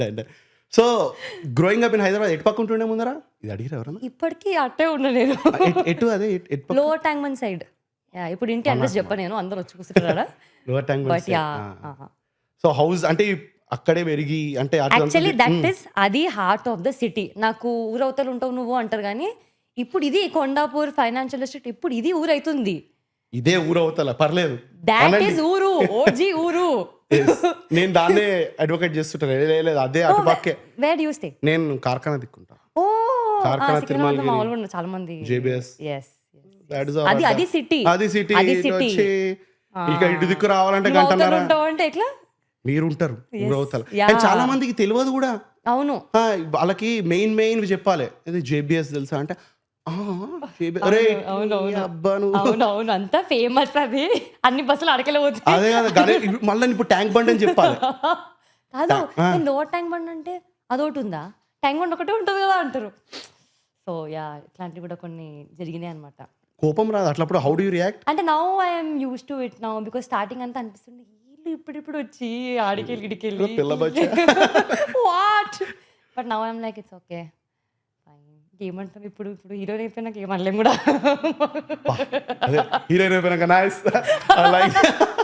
So growing up in Hyderabad ఎటు పక్క ఉంటుండే ముందరా ఇది అడిగిరా ఎవరన్నా ఇప్పటికీ అట్టే ఉన్నా నేను ఎట్- ఎటు అదే ఎట్- ఎటు పక్క లోవర్ ట్యాంక్ మన్ సైడ్ యా ఇప్పుడు ఇంటి అడ్రస్ చెప్ప నేను అందరు వచ్చి కూర్చుంటారా lower tank but yeah so house అంటే అక్కడే పెరిగి అంటే అటు అంతా యాక్చువల్లీ తి- దట్ ఈస్ అది హార్ట్ ఆఫ్ ద సిటీ నాకు ఊరవతలు ఉంటావు నువ్వు అంటారు కానీ ఇప్పుడు ఇది కొండాపూర్ ఫైనాన్షియల్ డిస్ట్రిక్ట్ ఇప్పుడు ఇది ఊరు అవుతుంది ఇదే ఊరు అవుతల పర్లేదు దాట్ అనండి. ఈస్ ఊరు ఓజీ ఊరు Yes. నేను దాన్నే అడ్వకేట్ చేస్తుంటాను లే- లే- లేదు అదే అటు పక్కే వేర్ యూస్ టే నేను కార్ఖానా దిక్కుంటా ఓ కార్ఖానా తిరుమలగిరి. మామూలుగా ఉన్నారు చాలా మంది JBS. yes That is all అది right. అది సిటీ అది సిటీ అది ఇటు city. వచ్చి ఇక ఇటు దిక్కు రావాలంటే నువ్వు అవతల గంటన్నర ఉంటావు అంటే ఎట్లా మీరు ఉంటారు ఊరు అవతల Yeah. కానీ చాలా మందికి తెలియదు కూడా అవును ఆ, వాళ్ళకి మెయిన్ మెయిన్ చెప్పాలి ఇది జేబిఎస్ తెలుసా అంటే ఆ, JBS అరే అవును, అవును. ఈ అబ్బా నువ్వు అవును అవును అంతా ఫేమస్ అది అన్ని బస్సులు అడకలే పోతాయి అదే కదా గణే మళ్ళీ ఇప్పుడు ట్యాంక్ బండ్ అని చెప్పాలి కాదు ఆ. నేను లోవర్ ట్యాంక్ బండ్ అంటే అదొకటి ఉందా ట్యాంక్ బండ్ ఒకటే ఉంటుంది కదా అంటారు సో యా ఇట్లాంటివి కూడా కొన్ని జరిగినాయి అనమాట కోపం రాదు అట్లప్పుడు హౌ డూ రియాక్ట్ అంటే now I'm use to it now because starting అంతా అనిపిస్తుంది వీళ్ళు ఇప్పుడిప్పుడు వచ్చి ఆడికెళ్ళి ఇడికెళ్ళి పిల్ల బచ్చా. What but now I'm like it's okay fine ఏమంటాం ఇప్పుడు ఇప్పుడు హీరోయిన్ అయిపోయినాక ఏమనలేం కూడా అదే హీరోయిన్ అయిపోయినాక nice like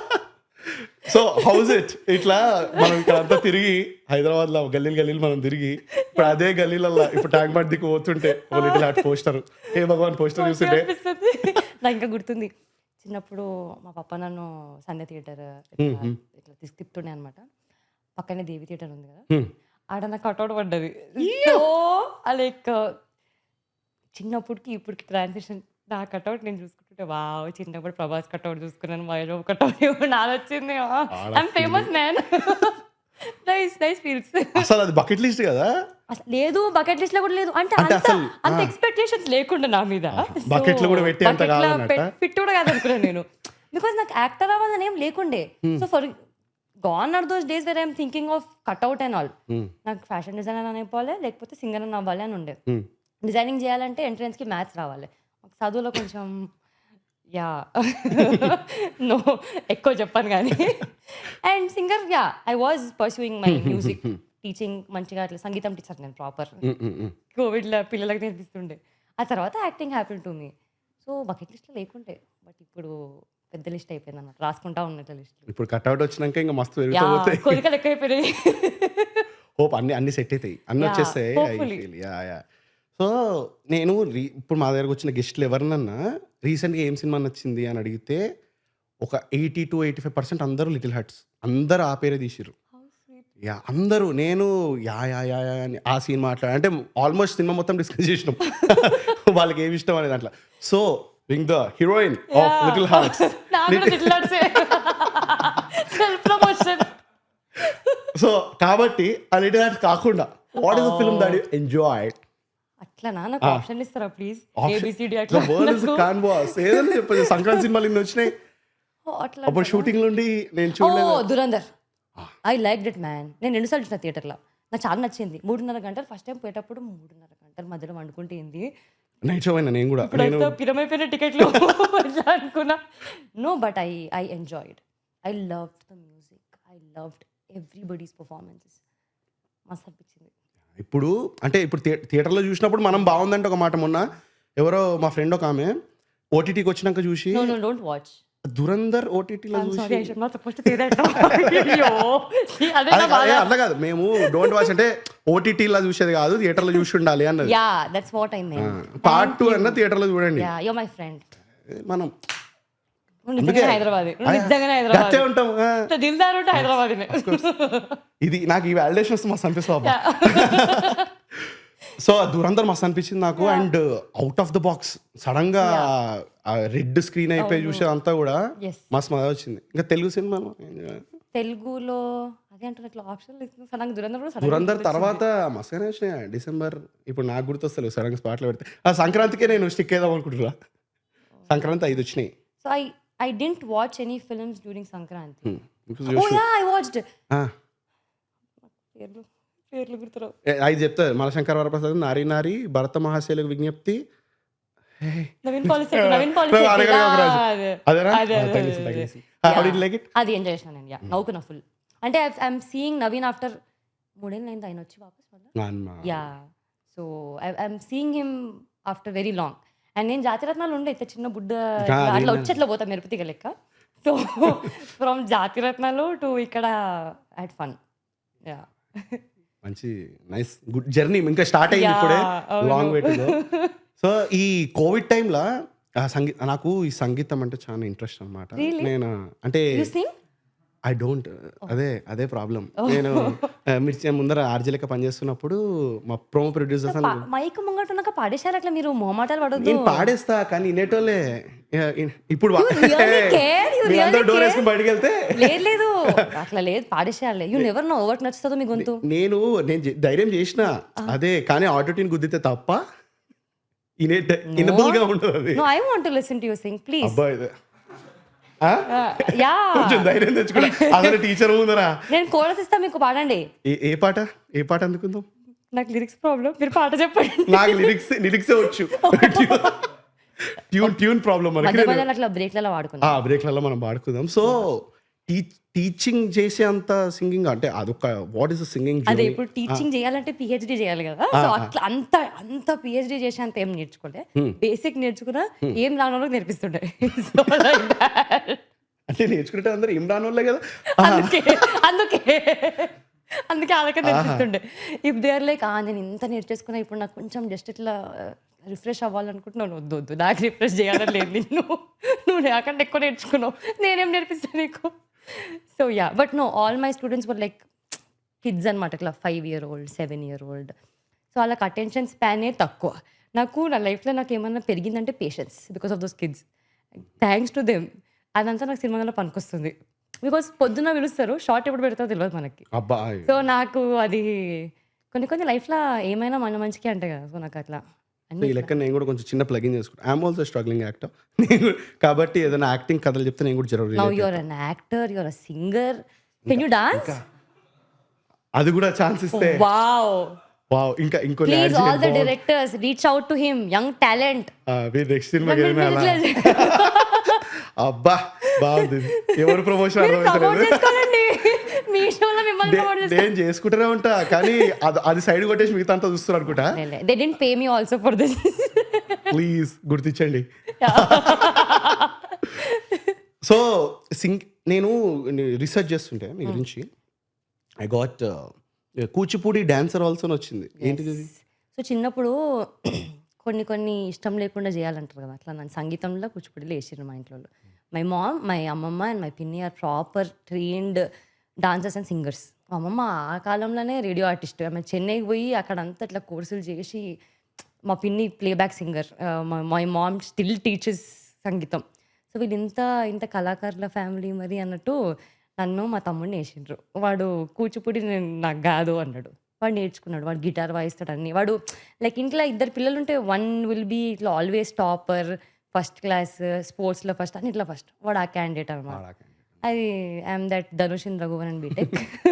so how's it ఇట్లా మనం ఇక్కడ అంతా తిరిగి హైదరాబాద్ లో గల్లీలు గల్లీలు మనం తిరిగి ఇప్పుడు అదే గల్లీలలో ఇప్పుడు ట్యాంక్ బండ్ దిక్కు పోతుంటే ఒక little heart poster a Bhagwan poster చూస్తుంటే అనిపిస్తుంది నాకు ఇంకా గుర్తుంది చిన్నప్పుడు మా పప్ప నన్ను సంధ్య థియేటర్ ఇట్లా ఇట్లా తీసుకు తిప్పుతుండే అనమాట పక్కనే దేవి థియేటర్ ఉంది కదా Hmm. ఆడ నాకు కట్అవుట్ పడ్డది సో లైక్ చిన్నప్పటికి ఇప్పటికి ట్రాన్సిషన్ నా కట్అవుట్ నేను చూసుకుంటుంటే వావ్ చిన్నప్పుడు ప్రభాస్ కట్అవుట్ చూసుకున్నాను మహేష్ కట్అవుట్ ఇప్పుడు నాది వచ్చింది I'm famous man nice nice feels అసలు అది బకెట్ లిస్ట్ కదా అసలు లేదు బకెట్ లిస్ట్ లో కూడా లేదు అంటే అంటే అంత అసలు, అంత ఆ. ఎక్స్పెక్టేషన్స్ లేకుండా నా మీద bucket లో కూడా పెట్టే అంత కాదన్నట్ట? ఫిట్ కూడా కాదు అనుకున్నాను నేను బికాస్ నాకు యాక్టర్ అవ్వాలని ఏం లేకుండే so for gone are those days where I'm thinking of cutout and all Hmm. నాకు ఫ్యాషన్ డిజైనర్ అని అయిపోవాలి లేకపోతే సింగర్ అని అవ్వాలి అని ఉండే Hmm. డిజైనింగ్ చేయాలంటే ఎంట్రన్స్కి మ్యాథ్స్ రావాలి మాకు చదువులో కొంచెం యా నో ఎక్కువ చెప్పాను కానీ and singer yeah I was pursuing my music teaching మంచిగా అట్లా సంగీతం టీచర్ నేను ప్రాపర్ ఉమ్, ఉమ్, ఉమ్. కోవిడ్లో పిల్లలకి నేర్పిస్తుండే ఆ తర్వాత acting happy to me so bucket లిస్ట్లో లేకుంటే బట్ ఇప్పుడు పెద్ద లిస్ట్ అయిపోయింది అన్నమాట రాసుకుంటా ఉన్నట్ల లిస్ట్ ఇప్పుడు కట్అవుట్ వచ్చినాక ఇంకా మస్తు యా పెరుగుతూ పోతాయి కోరికలు ఎక్కువైపోయినాయి హోప్ అన్ని అన్ని సెట్ అవుతాయి అన్ని Yeah, వచ్చేస్తాయి hopefully. యా యా సో నేను రీ- ఇప్పుడు మా దగ్గరకు వచ్చిన గెస్ట్లు ఎవరినన్నా రీసెంట్గా ఏం సినిమా నచ్చింది అని అడిగితే ఒక eighty to eighty five percent అందరూ లిటిల్ హార్ట్స్ అందరూ ఆ పేరే తీసిర్రు యా అందరూ నేను యా యా యా యా అని ఆ సీన్ మాట్లాడ అంటే ఆల్మోస్ట్ సినిమా మొత్తం డిస్కస్ చేసినాం వాళ్ళకి ఏమి ఇష్టం అనేది అట్లా so ring the heroine of little hearts self promotion so కాబట్టి ఆ లిటిల్ హార్ట్స్ కాకుండా what is the film that you enjoy అట్లనా నాకు ఆప్షన్ ఇస్తారా ప్లీజ్ ఏబిసిడి ద అట్లా వరల్డ్ ఇస్ కాన్వాస్ ఏదైనా చెప్పదు సంక్రాంతి సినిమాలు ఇన్ని వచ్చినాయి ఓ, అట్లా అప్పుడు షూటింగ్ నుండి నేను ఓ చూడలేదు Dhurandhar I liked it man నేను రెండుసార్లు చూసిన థియేటర్లో నాకు చాలా నచ్చింది మూడున్నర గంటలు ఫస్ట్ టైం పోయేటప్పుడు మూడున్నర గంటల మధ్యలో వండుకుంటేంది నైట్ షో అయినా నేను కూడా ఇప్పుడు నేను అంతా పిరమైపోయిన టికెట్లు ఇట్లా అనుకున్నా no but I I enjoyed I loved the music I loved everybody's performances మస్తు అనిపించింది ఇప్పుడు అంటే ఇప్పుడు థియే- థియేటర్లో చూసినప్పుడు మనం బాగుందంటే ఒక మాట మొన్న ఎవరో మా ఫ్రెండ్ ఒక ఆమె ఓటీటీకి వచ్చినాక చూసి no no don't watch Dhurandhar ఓటీటీలో ఐమ్ చూసి sorry I should not suppose to say that అయ్యో See, అదే అదే నా బాధ అదే అట్లా కాదు మేము డోంట్ వాచ్ అంటే ఓటీటీలో చూసేది కాదు థియేటర్లో చూసి ఉండాలి అన్నది yeah that's what I mean part two అన్న థియేటర్లో చూడండి యా యో మై ఫ్రెండ్ మనం నువ్వు నిజంగానే హైదరాబాద్ నువ్వు నిజంగానే హైదరాబాద్ గట్టే ఉంటాం ఆ. దిల్దార్ ఉంటే హైదరాబాద్ ఇది నాకు ఈ వాలిడేషన్ వస్తే మస్తు అనిపిస్తుంది సో దురందర్ మస్తు అనిపించింది నాకు and out of the box sudden గా రెడ్ స్క్రీన్ అయిపోయి చూసే అంతా కూడా ఎస్ మస్తు మజా వచ్చింది ఇంకా తెలుగు సినిమాలో తెలుగులో అదే అంటున్నా ఇట్లా ఆప్షన్ ఇస్తుంది సడన్ దురందర్ కూడా సడన్ దురందర్ తర్వాత మస్తుగానే వచ్చినాయి డిసెంబర్ ఇప్పుడు నాకు గుర్తొస్తలేదు సడన్ స్పాట్లో పెడితే ఆ సంక్రాంతికే నేను స్టిక్ వేద్దాం అనుకుంటున్నా సంక్రాంతి ఐదు వచ్చినాయి so I I didn't watch any films during Sankranti Hmm. ఇప్పుడు ఓ చూసి- యా ఐ వాచ్డ్ ఆ, పేర్లు పేర్లు గుర్తురావు ఏ, ఐదు చెప్తా మనశంకర్ వరప్రసాద్ నారి నారి భరత మహాశైలకు విజ్ఞప్తి హే. నవీన్ పాలిసీ నవీన్ అరే, అరే, అరే, అరే, అరే. పాలిసీ అదేనా అదే, Ah, అదే, thank you, అదే, thank you. అదే. Ah, how Yeah. did you like it? అది ఎంజాయ్ చేసిన నేను యా నవ్వుకున్నా ఫుల్ అంటే ఐఎమ్ సీయింగ్ నవీన్ ఆఫ్టర్ మూడేళ్ళు అయింది ఆయన వచ్చి వాపస్ మళ్ళీ నాన్న yeah so I'm seeing him after very long and నేను జాతిరత్నాలు ఉండే ఇంత చిన్న బుడ్డ ఇట్లా అదే అట్లా నా- వచ్చి అట్లా పోతా మెరుపుతిగ లెక్క సో ఫ్రమ్ జాతిరత్నాలు టు ఇక్కడ అట్ ఫన్ యా మంచి నైస్ గుడ్ జర్నీ ఇంకా స్టార్ట్ అయింది Yeah, ఇప్పుడే అవును. లాంగ్ వే సో ఈ కోవిడ్ టైంలో సంగీ నాకు ఈ సంగీతం అంటే చాలా ఇంట్రెస్ట్ అనమాట Really? నేను అంటే యూ సింగ్ ఐ డోంట్ అదే అదే ప్రాబ్లం నేను ఆ, మిర్చి ముందర ఆర్జీ లెక్క పనిచేస్తున్నప్పుడు మా ప్రోమో ప్రొడ్యూసర్స్ అని మైక్ ముంగట ఉన్నాక పాడేశారు అట్లా మీరు మొహమాటాలు పడొద్దు నేను పాడేస్తా కానీ వినేటోళ్ళే ఏ, ఇ- ఇప్పుడు really care? You really door care? వేసుకుని బయటకు వెళ్తే లేదు లేదు అట్లా లేదు పాడేసేయాలి యూ నెవర్ నో ఒకటి నచ్చుతుందో మీ గొంతు నేను నేను చే- ధైర్యం చేసిన అదే కానీ ఆటోటీన్ గుద్దితే తప్ప ఇనే ఇనబుల్ గా ఉండదు అది no I want to listen to you sing please అబ్బా ఇది ఆ? యా కొంచెం ధైర్యం తెచ్చుకున్నా అసలు టీచర్ ముందరా నేను కోరస్ ఇస్తా మీకు పాడండి ఏ ఏ పాట ఏ పాట అందుకుందాం నాకు లిరిక్స్ ప్రాబ్లం మీరు పాట చెప్పండి నాకు లిరిక్స్ లిరిక్సే వచ్చు ట్యూన్ ట్యూన్ ప్రాబ్లం మధ్య మనకి మధ్యలో అట్లా బ్రేక్లలో వాడుకుందాం ఆ బ్రేక్లలో మనం పాడుకుందాం సో టీచింగ్ చేసే అంత సింగింగ్ అంటే అదొక వాట్ ఈస్ సింగింగ్ అదే ఇప్పుడు టీచింగ్ చేయాలంటే పిహెచ్డి చేయాలి కదా సో అట్లా అంత అంత పిహెచ్డి చేసే అంత ఏం నేర్చుకోలే బేసిక్ నేర్చుకున్నా ఏం రానో నేర్పిస్తుండే So like that. అంటే నేర్చుకుంటే అందరూ ఏం రాని వాళ్ళే కదా అందుకే అందుకే అందుకే వాళ్ళకే నేర్పిస్తుండే ఇఫ్ దే ఆర్ లైక్ ఆ నేను ఇంత నేర్చేసుకున్నా ఇప్పుడు నాకు కొంచెం జస్ట్ ఇట్లా రిఫ్రెష్ అవ్వాలనుకుంటున్నాను వద్దు వద్దు నాకు రిఫ్రెష్ చేయాలని లేదు నిన్ను నువ్వు నాకంటే ఎక్కువ నేర్చుకున్నావు నేనేం నేర్పిస్తాను నీకు so yeah but no all my students were like kids అనమాట ఇట్లా five year old seven year old so వాళ్ళకి అటెన్షన్ స్పానే తక్కువ నాకు నా లైఫ్లో నాకు ఏమన్నా పెరిగిందంటే patience because of those kids thanks to them అదంతా నాకు సినిమాలో పనికొస్తుంది బికాస్ పొద్దున్న పిలుస్తారు షార్ట్ ఎప్పుడు పెడతారో తెలియదు మనకి అబ్బా సో నాకు అది కొన్ని కొన్ని లైఫ్లో ఏమైనా మన మంచికి అంటే కదా సో నాకు అట్లా సో అన్ని ఈ లెక్క నేను కూడా కొంచెం చిన్న ప్లగిన్ చేసుకుంటాను ఐఎమ్ ఆల్సో స్ట్రగ్లింగ్ యాక్టర్ నేను కాబట్టి ఏదైనా యాక్టింగ్ కథలు చెప్తే నేను కూడా నౌ జరగదు you're an actor you're a singer can you dance అది కూడా ఛాన్స్ ఇస్తే వావ్ వావ్ ఇంకా ఇంకొన్ని ప్లీజ్ ads ఆల్ ద నేను directors reach out to him young talent ఆ, మీరు నెక్స్ట్ సినిమాకి ఏదైనా అలా అబ్బా బాగుంది ఎవరు ప్రమోషన్ ప్రమోట్ అర్థమవుతలేదు చేసుకోవాలండి మీ షోలో మిమ్మల్ని ప్రమోట్ నే- నేను చేసుకుంటూనే ఉంటా కానీ అది అది సైడ్ కొట్టేసి మిగతా అంతా చూస్తున్నారు అనుకుంటా చేస్తాను they didn't pay me also for this please గుర్తించండి సో సింగ్ నేను రీసెర్చ్ చేస్తుంటే మీ గురించి I got Kuchipudi dancer also వచ్చింది ఏంటిది ఇది? సో చిన్నప్పుడు కొన్ని కొన్ని ఇష్టం లేకుండా చేయాలంటారు కదా అట్లా నన్ను సంగీతంలో కూచిపూడిలో వేసారు మా ఇంట్లో మై మామ్ మై అమ్మమ్మ అండ్ మై పిన్ని are proper trained dancers and singers మా అమ్మమ్మ ఆ కాలంలోనే రేడియో ఆర్టిస్ట్ ఆమె చెన్నైకి పోయి అక్కడ అంతా ఇట్లా కోర్సులు చేసి మా పిన్ని playback singer my mom still teachers సంగీతం సో వీళ్ళు ఇంత ఇంత కళాకారుల ఫ్యామిలీ మరి అన్నట్టు నన్ను మా తమ్ముడిని వేసిండ్రు వాడు కూచిపూడి నేను నాకు కాదు అన్నాడు వాడు నేర్చుకున్నాడు వాడు గిటార్ వాయిస్తాడు అన్ని వాడు లైక్ ఇంట్లో ఇద్దరు పిల్లలు ఉంటే వన్ విల్ బీ ఇట్లా ఆల్వేస్ టాపర్ ఫస్ట్ క్లాస్ స్పోర్ట్స్లో ఫస్ట్ అని ఇట్లా ఫస్ట్ వాడు ఆ క్యాండిడేట్ అనమాట అది I'm that Dhanush in Raghuvaran and B Tech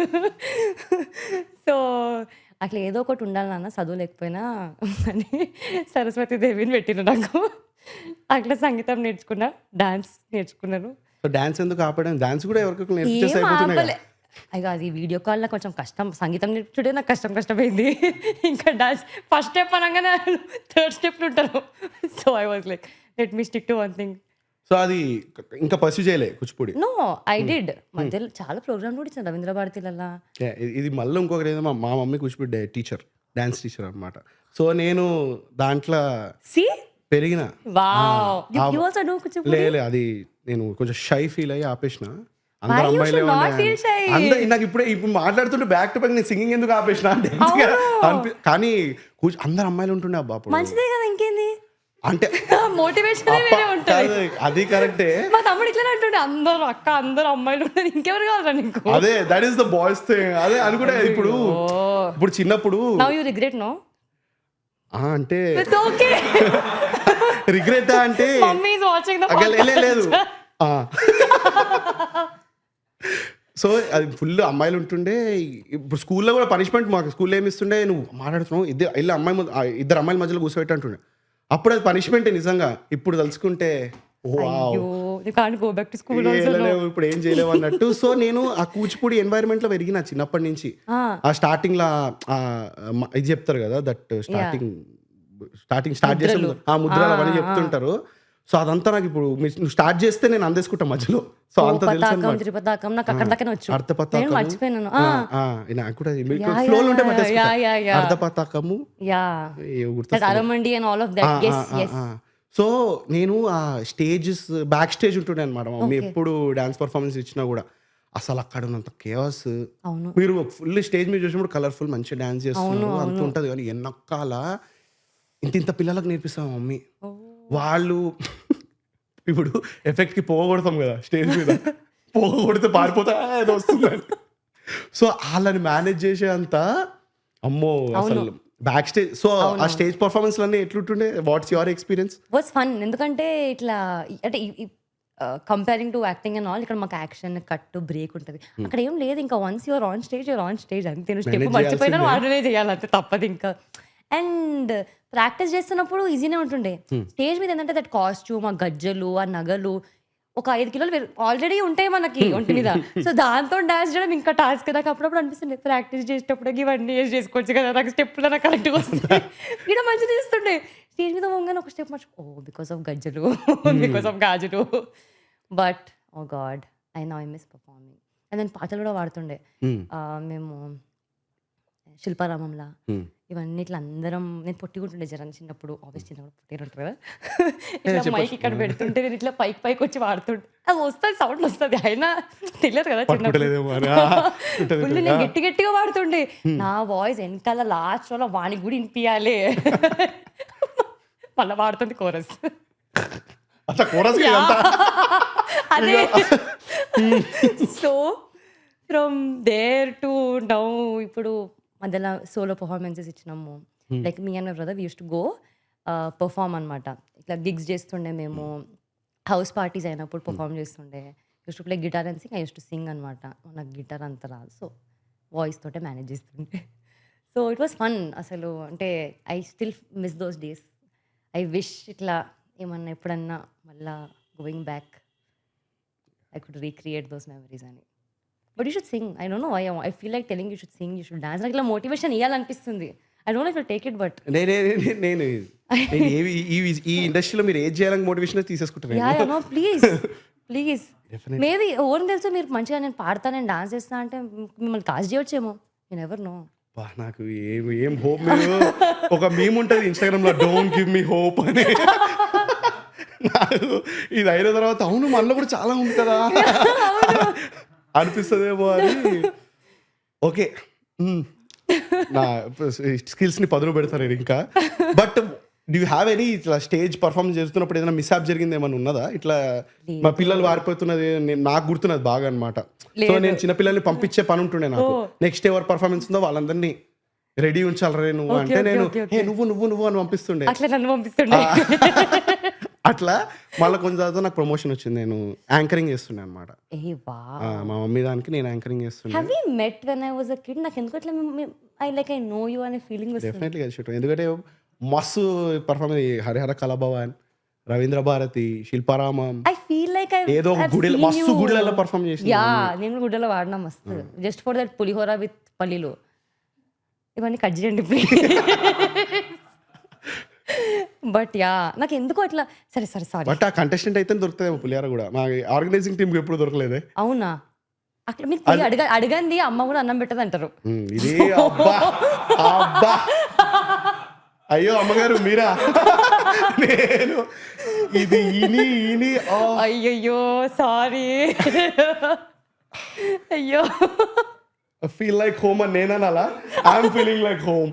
so అట్లా ఏదో ఒకటి ఉండాలి నాన్న చదువు లేకపోయినా అని సరస్వతి దేవిని పెట్టిన నాకు అట్లా సంగీతం నేర్చుకున్నా డాన్స్ నేర్చుకున్నాను సో డాన్స్ ఎందుకు ఆపడం డాన్స్ కూడా ఎవరికొకరు ఏం నేర్పించేసి అయిపోతున్నాయి ఆపలే అయ్యో అది వీడియో కాల్లో కొంచెం కష్టం సంగీతం నేర్చుడే నాకు కష్టం కష్టమైంది ఇంకా డాన్స్ ఫస్ట్ స్టెప్ అనగానే థర్డ్ స్టెప్ ఉంటారు so I was like let me stick to one thing so అది ఇంకా పర్సూ చేయలే కూచిపూడి నో ఐ డిడ్ మధ్యలో చాలా ప్రోగ్రామ్ కూడా ఇచ్చాను రవీంద్ర భారతిలల్లా Yeah, ఇది- ఇది మళ్ళీ ఇంకొకటి ఏదో మా మా mummy Kuchipudi teacher dance teacher అనమాట సో నేను దాంట్లో సి పెరిగిన వావ్ ఆ- యు ఆల్సో నో కూచిపూడి లే లే, అది నేను కొంచెం షై ఫీల్ అయ్యి ఆపేసిన Why అందరు you అమ్మాయిలే should not ఉన్నాయి. feel shy? అందరు నాకు ఇప్పుడే ఇప్పుడు మాట్లాడుతుంటే బ్యాక్ టు బ్యాక్ నేను సింగింగ్ ఎందుకు ఆపేసిన అంటే అనిపి కానీ కూర్చో- అందరు అమ్మాయిలు ఉంటుండే అబ్బా అప్పుడు మంచిదే కదా ఇంకేంది అంటే మోటివేషన్ అప్ప- వేరే ఉంటుంది కాదు, అది కరెక్టే మా తమ్ముడు ఇట్లా అంటుండే అందరూ అక్క అందరూ అమ్మాయిలు ఉన్నారు ఇంకెవరు కావాలా నీకు అదే that is the boys thing అదే అనుకుంటే ఇప్పుడు ఇప్పుడు చిన్నప్పుడు నౌ యూ రిగ్రెట్ నో ఆ, అంటే ఇట్స్ ఓకే రిగ్రెట్ అంటే మమ్మీ ఇస్ వాచింగ్ ద అక్కడ లే- లేదు ఆ. సో అది ఫుల్ అమ్మాయిలు ఉంటుండే ఇప్పుడు స్కూల్లో కూడా పనిష్మెంట్ మాకు స్కూల్లో ఏమి ఇస్తుండే నువ్వు మాట్లాడుతున్నావు ఇద్దరు ఇల్లు అమ్మాయి ముందు- ఆ, ఇద్దరు అమ్మాయిల మధ్యలో కూర్చోబెట్టి అంటుండే అప్పుడు అది పనిష్మెంట్ నిజంగా ఇప్పుడు తలుచుకుంటే అయ్యో can't go back to school also వెళ్ళలేవు ఇప్పుడు ఏం చేయలేవు అన్నట్టు సో నేను ఆ కూచిపూడి ఎన్వైరన్మెంట్ లో పెరిగిన చిన్నప్పటి నుంచి ఆ స్టార్టింగ్ లా ఆ, మ- ఇది చెప్తారు కదా దట్ స్టార్టింగ్ స్టార్టింగ్ స్టార్ట్ చేసే ముందు ఆ ముద్రలు అవన్నీ చెప్తుంటారు సో అదంతా నాకు ఇప్పుడు మీ- నువ్వు స్టార్ట్ చేస్తే నేను అందేసుకుంటా మధ్యలో సో అంత తెలుసు పతాకం అన్నమాట త్రిపతాకం నాకు అక్కడ దాకా వచ్చు నేను అర్ధపతాకము మర్చిపోయినాను ఆ, ఆ, నాకు కూడా యా, ఫ్లో ఉంటే యా, పట్టేసుకుంటా. Yeah, yeah, yeah. అర్ధపతాకము యా ఏ దట్ గుర్తొస్తుంది. అరమండి and all of that yes yes so నేను ఆ స్టేజెస్ బ్యాక్ స్టేజ్ ఉంటుండే అనమాట మమ్మీ ఎప్పుడు డాన్స్ పర్ఫార్మెన్స్ ఇచ్చినా కూడా అసలు అక్కడ ఉన్నంత కేవస్ అవును మీరు ఫుల్ స్టేజ్ మీద చూసినప్పుడు కలర్ఫుల్ మంచిగా డాన్స్ చేస్తున్నారు అంత ఉంటది కానీ ఎన్నొక్కాల ఇంత ఇంత పిల్లలకు నేర్పిస్తాం మమ్మీ ఓ. వాళ్ళు ఇప్పుడు ఎఫెక్ట్ కి పోగొడతాం కదా స్టేజ్ మీద పోగొడితే పారిపోతా ఏదో వస్తుందని సో వాళ్ళని మేనేజ్ చేసే అంత అమ్మో అసలు బ్యాక్ స్టేజ్ సో ఆ స్టేజ్ పర్ఫార్మెన్స్ అన్నీ ఎట్లుంటుండే what's your experience was fun ఎందుకంటే ఇట్లా ఈ- అంటే comparing to acting and all ఇక్కడ మాకు యాక్షన్ కట్ బ్రేక్ ఉంటుంది అక్కడ ఏం లేదు ఇంకా once you're on stage you're on stage అంతే నువ్వు స్టెప్ Manage మర్చిపోయినా చేయాల్సిందే. వాడనే చేయాలి అంతే తప్పదు ఇంకా అండ్ ప్రాక్టీస్ చేస్తున్నప్పుడు ఈజీనే ఉంటుండే స్టేజ్ మీద ఏంటంటే దట్ కాస్ట్యూమ్ ఆ గజ్జలు ఆ నగలు ఒక ఐదు కిలోలు ఆల్రెడీ ఉంటాయి మనకి ఒంటి మీద సో దాంతో డాన్స్ చేయడం ఇంకా టాస్క్ నాకు అప్పుడప్పుడు అనిపిస్తుంది ప్రాక్టీస్ చేసేటప్పుడు ఇవన్నీ వేసి చేసుకోవచ్చు కదా నాకు స్టెప్లో నాకు కరెక్ట్గా వస్తుంది ఇక్కడ మంచిగా చేస్తుండే స్టేజ్ మీద పోగానే ఒక స్టెప్ మర్చి ఓ బికాస్ ఆఫ్ గజ్జలు బికాస్ ఆఫ్ గాజులు but oh god I know I miss performing and then పాటలు కూడా వాడుతుండే ఆ, మేము శిల్పారామంలా ఇవన్నీ ఇట్లా అందరం నేను పొట్టిగుంటుండే జరం చిన్నప్పుడు ఆఫీస్ చిన్నప్పుడు పొట్టిగా ఉంటారు కదా ఇట్లా మైక్ ఇక్కడ పెడుతుంటే నేను ఇట్లా పైకి పైకి వచ్చి వాడుతుంటే అది వస్తుంది సౌండ్ వస్తుంది అయినా తెలియదు కదా చిన్నప్పుడు పట్టుకుంటలేదేమో అని. ఆ, ఉంటది, ఫుల్ నేను గట్టి గట్టిగా వాడుతుండే నా వాయిస్ వెనకాల లాస్ట్ లో వానికి కూడా వినిపించాలి మళ్ళీ వాడుతుంది కోరస్ అట్లా కోరస్ అదే so from there to now ఇప్పుడు మధ్యలో సోలో పర్ఫార్మెన్సెస్ ఇచ్చినాము like me and my brother use to go perform అనమాట ఇట్లా గిగ్స్ చేస్తుండే మేము హౌస్ పార్టీస్ అయినప్పుడు పర్ఫామ్ చేస్తుండే use to play guitar and sing I use to sing అనమాట నాకు గిటార్ అంత రాదు సో వాయిస్ తోటే మేనేజ్ చేస్తుండే సో ఇట్ వాస్ ఫన్ అసలు అంటే I still miss those days I wish ఇట్లా ఏమన్నా ఎప్పుడన్నా మళ్ళా going back I could recreate those memories అని but you should sing I don't know I I feel like telling you should sing you should dance నాకు ఇట్లా motivation ఇవ్వాలనిపిస్తుంది I don't if take it but నేనే నేను నేను ఏవి ఈ ఈ ఇండస్ట్రీలో మీరు ఏది చేయాలని మోటివేషన్ తీసేసుకుంటాను యా నేను. No please please Definitely. Maybe own తెలుసు మీరు మంచిగా నేను పాడతా నేను డాన్స్ చేస్తా అంటే మిమ్మల్ని కాస్ట్ చేయొచ్చేమో నేను ఎవరు నో బా, నాకు ఏం ఏం హోప్ మీరు ఒక మీమ్ ఉంటుంది ఇన్స్టాగ్రామ్ లో డోంట్ గివ్ మీ హోప్ అని నాకు ఇది అయిన తర్వాత అవును మనలో కూడా చాలా ఉంది కదా అనిపిస్తుందేమో అని ఓకే మ్. నా స్కిల్స్ ని పదును పెడతాను నేను ఇంకా బట్ డూ హ్యావ్ ఎనీ ఇట్లా స్టేజ్ పర్ఫార్మెన్స్ చేస్తున్నప్పుడు ఏదైనా మిస్అప్ జరిగింది ఏమైనా ఉన్నదా ఇట్లా మా పిల్లలు వారిపోతున్నది నేను- నాకు గుర్తున్నది బాగా అనమాట సో నేను చిన్న పిల్లల్ని పంపించే పని ఉంటుండే నాకు నెక్స్ట్ ఎవరు పర్ఫార్మెన్స్ ఉందో వాళ్ళందరినీ రెడీ ఉంచాలరే నువ్వు అంటే okay, నేను okay, హే నువ్వు నువ్వు నువ్వు అని పంపిస్తుండే అట్లా నన్ను పంపిస్తుండే అట్లా మళ్ళీ కొంచెం తర్వాత నాకు ప్రమోషన్ వచ్చింది నేను యాంకరింగ్ చేస్తుండే అనమాట ఏ వా మా మమ్మీ దానికి నేను యాంకరింగ్ చేస్తుండే have you met when I was a kid నాకు ఎందుకు అట్లా I like I know you అనే ఫీలింగ్ వస్తుంది డెఫినెట్లీ కలిసి ఉంటాం ఎందుకంటే మస్తు performance Harihara Kalabhavan Ravindra Bharathi Shilparamam I feel like I ఏదో ఒక గుడిలో మస్తు గుడిలలో పర్ఫామ్ చేసిన యా నేను కూడా గుడ్డలో వాడినా మస్తు just for that pulihora with పల్లీలు ఇవన్నీ కట్ చేయండి బట్ యా నాకు ఎందుకు అట్లా సరే సరే సారీ బట్ ఆ కంటెస్టెంట్ అయితే దొరుకుతుంది పులిహార కూడా మా ఆర్గనైజింగ్ టీం ఎప్పుడు దొరకలేదే అవునా అట్లా మీకు పోయి అడగ అడగంది అమ్మ కూడా అన్నం పెట్టదు అంటారు ఉమ్, ఇది అబ్బా అబ్బా అయ్యో అమ్మగారు మీరా నేను ఇది ఇని ఇని ఆ, అయ్యయ్యో సారీ అయ్యో ఫీల్ లైక్ హోమ్ అని నేను అలా ఐఎమ్ ఫీలింగ్ లైక్ హోమ్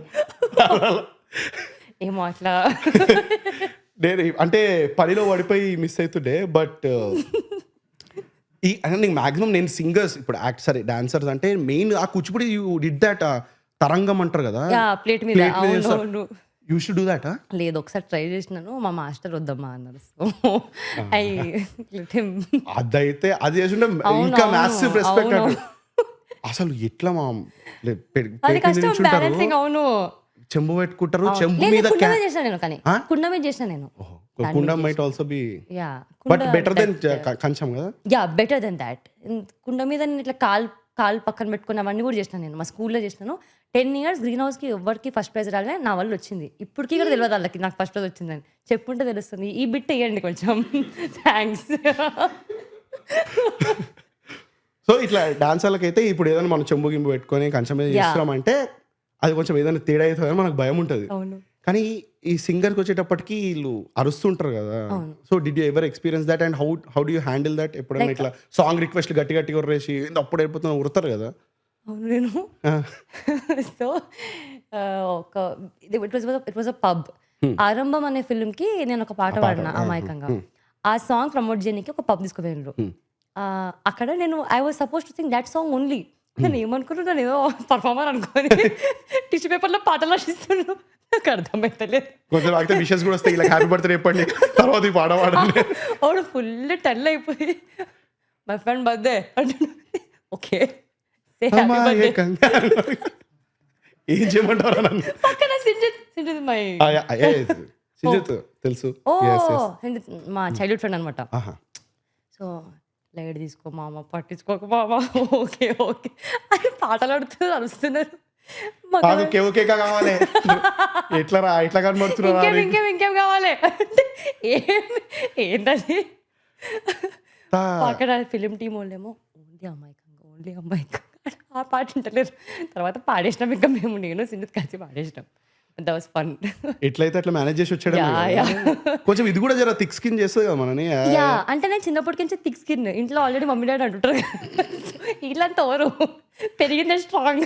ఏమో అట్లా నేను అంటే పనిలో పడిపోయి మిస్ అవుతుండే బట్ ఈ అంటే నీకు మాక్సిమం నేను సింగర్స్ ఇప్పుడు యాక్ట్ సరే డాన్సర్స్ అంటే మెయిన్ ఆ కూచిపూడి యూ డిడ్ దాట్ తరంగం అంటారు కదా యా ప్లేట్ మీద Plate మీద అవును చేస్తారు. అవును యూ షుడ్ డూ దాట్ లేదు ఒకసారి ట్రై చేసినాను మా మాస్టర్ వద్దమ్మా అన్నారు సో ఐ అదైతే అది చేస్తుంటే అవును, ఇంకా అవును, మ్యాసివ్ రెస్పెక్ట్ అవును. అసలు ఎట్లా మా లే- పె- అది plate మీద కష్టం నిల్చుంటారు, బ్యాలెన్సింగ్ అవును చెంబు పెట్టుకుంటారు చెంబు లేదు మీద కుండ క్యా- మీద చేసిన నేను కానీ ఆ? కుండ మీద చేసిన నేను ఓహో. కుండ might also be yeah but better than కంచం కదా యా బెటర్ దెన్ దాట్ కుండ మీద నేను ఇట్లా కాల్ కాల్ పక్కన పెట్టుకుని అవన్నీ కూడా చేసినాను నేను మా స్కూల్లో చేసినాను టెన్ ఇయర్స్ గ్రీన్ హౌస్కి ఎవరికి ఫస్ట్ ప్రైజ్ రాలే నా వల్ల వచ్చింది ఇప్పటికీ కూడా తెలియదు వాళ్ళకి నాకు ఫస్ట్ ప్రైజ్ వచ్చిందని చెప్పుంటే తెలుస్తుంది ఈ బిట్ వేయండి కొంచెం థ్యాంక్స్ సో ఇట్లా డాన్సర్లకు అయితే ఇప్పుడు ఏదైనా మనం చెంబు గింబు పెట్టుకొని కంచం మీద చేస్తున్నామంటే అది కొంచెం ఏదైనా తేడా అవుతుందని మనకు భయం ఉంటుంది అవును కానీ ఈ సింగర్కి వచ్చేటప్పటికి వీళ్ళు అరుస్తుంటారు కదా so did you ever experience that and how how do you handle that ఎప్పుడైనా ఇట్లా సాంగ్ రిక్వెస్ట్ గట్టి గట్టి కొరేసి అప్పుడు అయిపోతున్నా ఉడతారు కదా అవును నేను సో ఒక it was it was a pub ఆరంభం అనే ఫిల్మ్ కి నేను ఒక పాట పాడిన అమాయకంగా ఆ సాంగ్ ప్రమోట్ చేయడానికి ఒక పబ్ తీసుకుపోయినారు అక్కడ నేను I was supposed to think that song only నేను ఏమనుకున్నాను ఏదో పర్ఫార్మర్ అనుకోని టిష్యూ పేపర్లో పాటలు రాసిస్తున్నాను నాకు అర్థమైతలేదు కొంచెం అయితే విషెస్ కూడా వస్తాయి ఇలా హ్యాపీ బర్త్డే చెప్పండి తర్వాత ఈ పాట పాడండి వాడు ఫుల్ టెల్ అయిపోయి మై ఫ్రెండ్ బర్త్డే అంటే ఓకే సే హ్యాపీ బర్త్డే అమాయకంగా. ఏం చేయమంటారా నన్ను పక్కన సింజిత్ సింజిత్ మై ఆ, యా, yes. సింజిత్ తెలుసు ఓ Yes, yes. సింజిత్ మా చైల్డ్హుడ్ ఫ్రెండ్ అనమాట ఆహా. సో లైట్ తీసుకో మామ పట్టించుకోక మామ ఓకే ఓకే అని పాటలు ఆడుతూ అరుస్తున్నారు మాకు కాదు కేవ్ కేక కావాలి ఎట్లా రా ఎట్లా కనబడుతున్నారా ఇంకేం ఇంకేం ఇంకేం కావాలి అంటే ఏం ఏంటది అక్కడ ఫిలిం టీం వాళ్ళేమో ఓన్లీ అమాయకంగా ఓన్లీ అమాయకంగా ఆ పాట వింటలేరు తర్వాత పాడేసినాం ఇంకా మేము నేను సింధిత్ కలిసి పాడేసినాం దట్ వాస్ ఫన్ ఎట్లయితే అట్లా మేనేజ్ చేసి వచ్చాడు యా యా కొంచెం ఇది కూడా జర థిక్ స్కిన్ చేస్తుంది కదా మనని యా అంటే నేను చిన్నప్పటి నుంచి థిక్ స్కిన్ ఇంట్లో ఆల్రెడీ మమ్మీ డాడీ అంటుంటారు ఇలాంటి ఎవరు పెరిగిందే స్ట్రాంగ్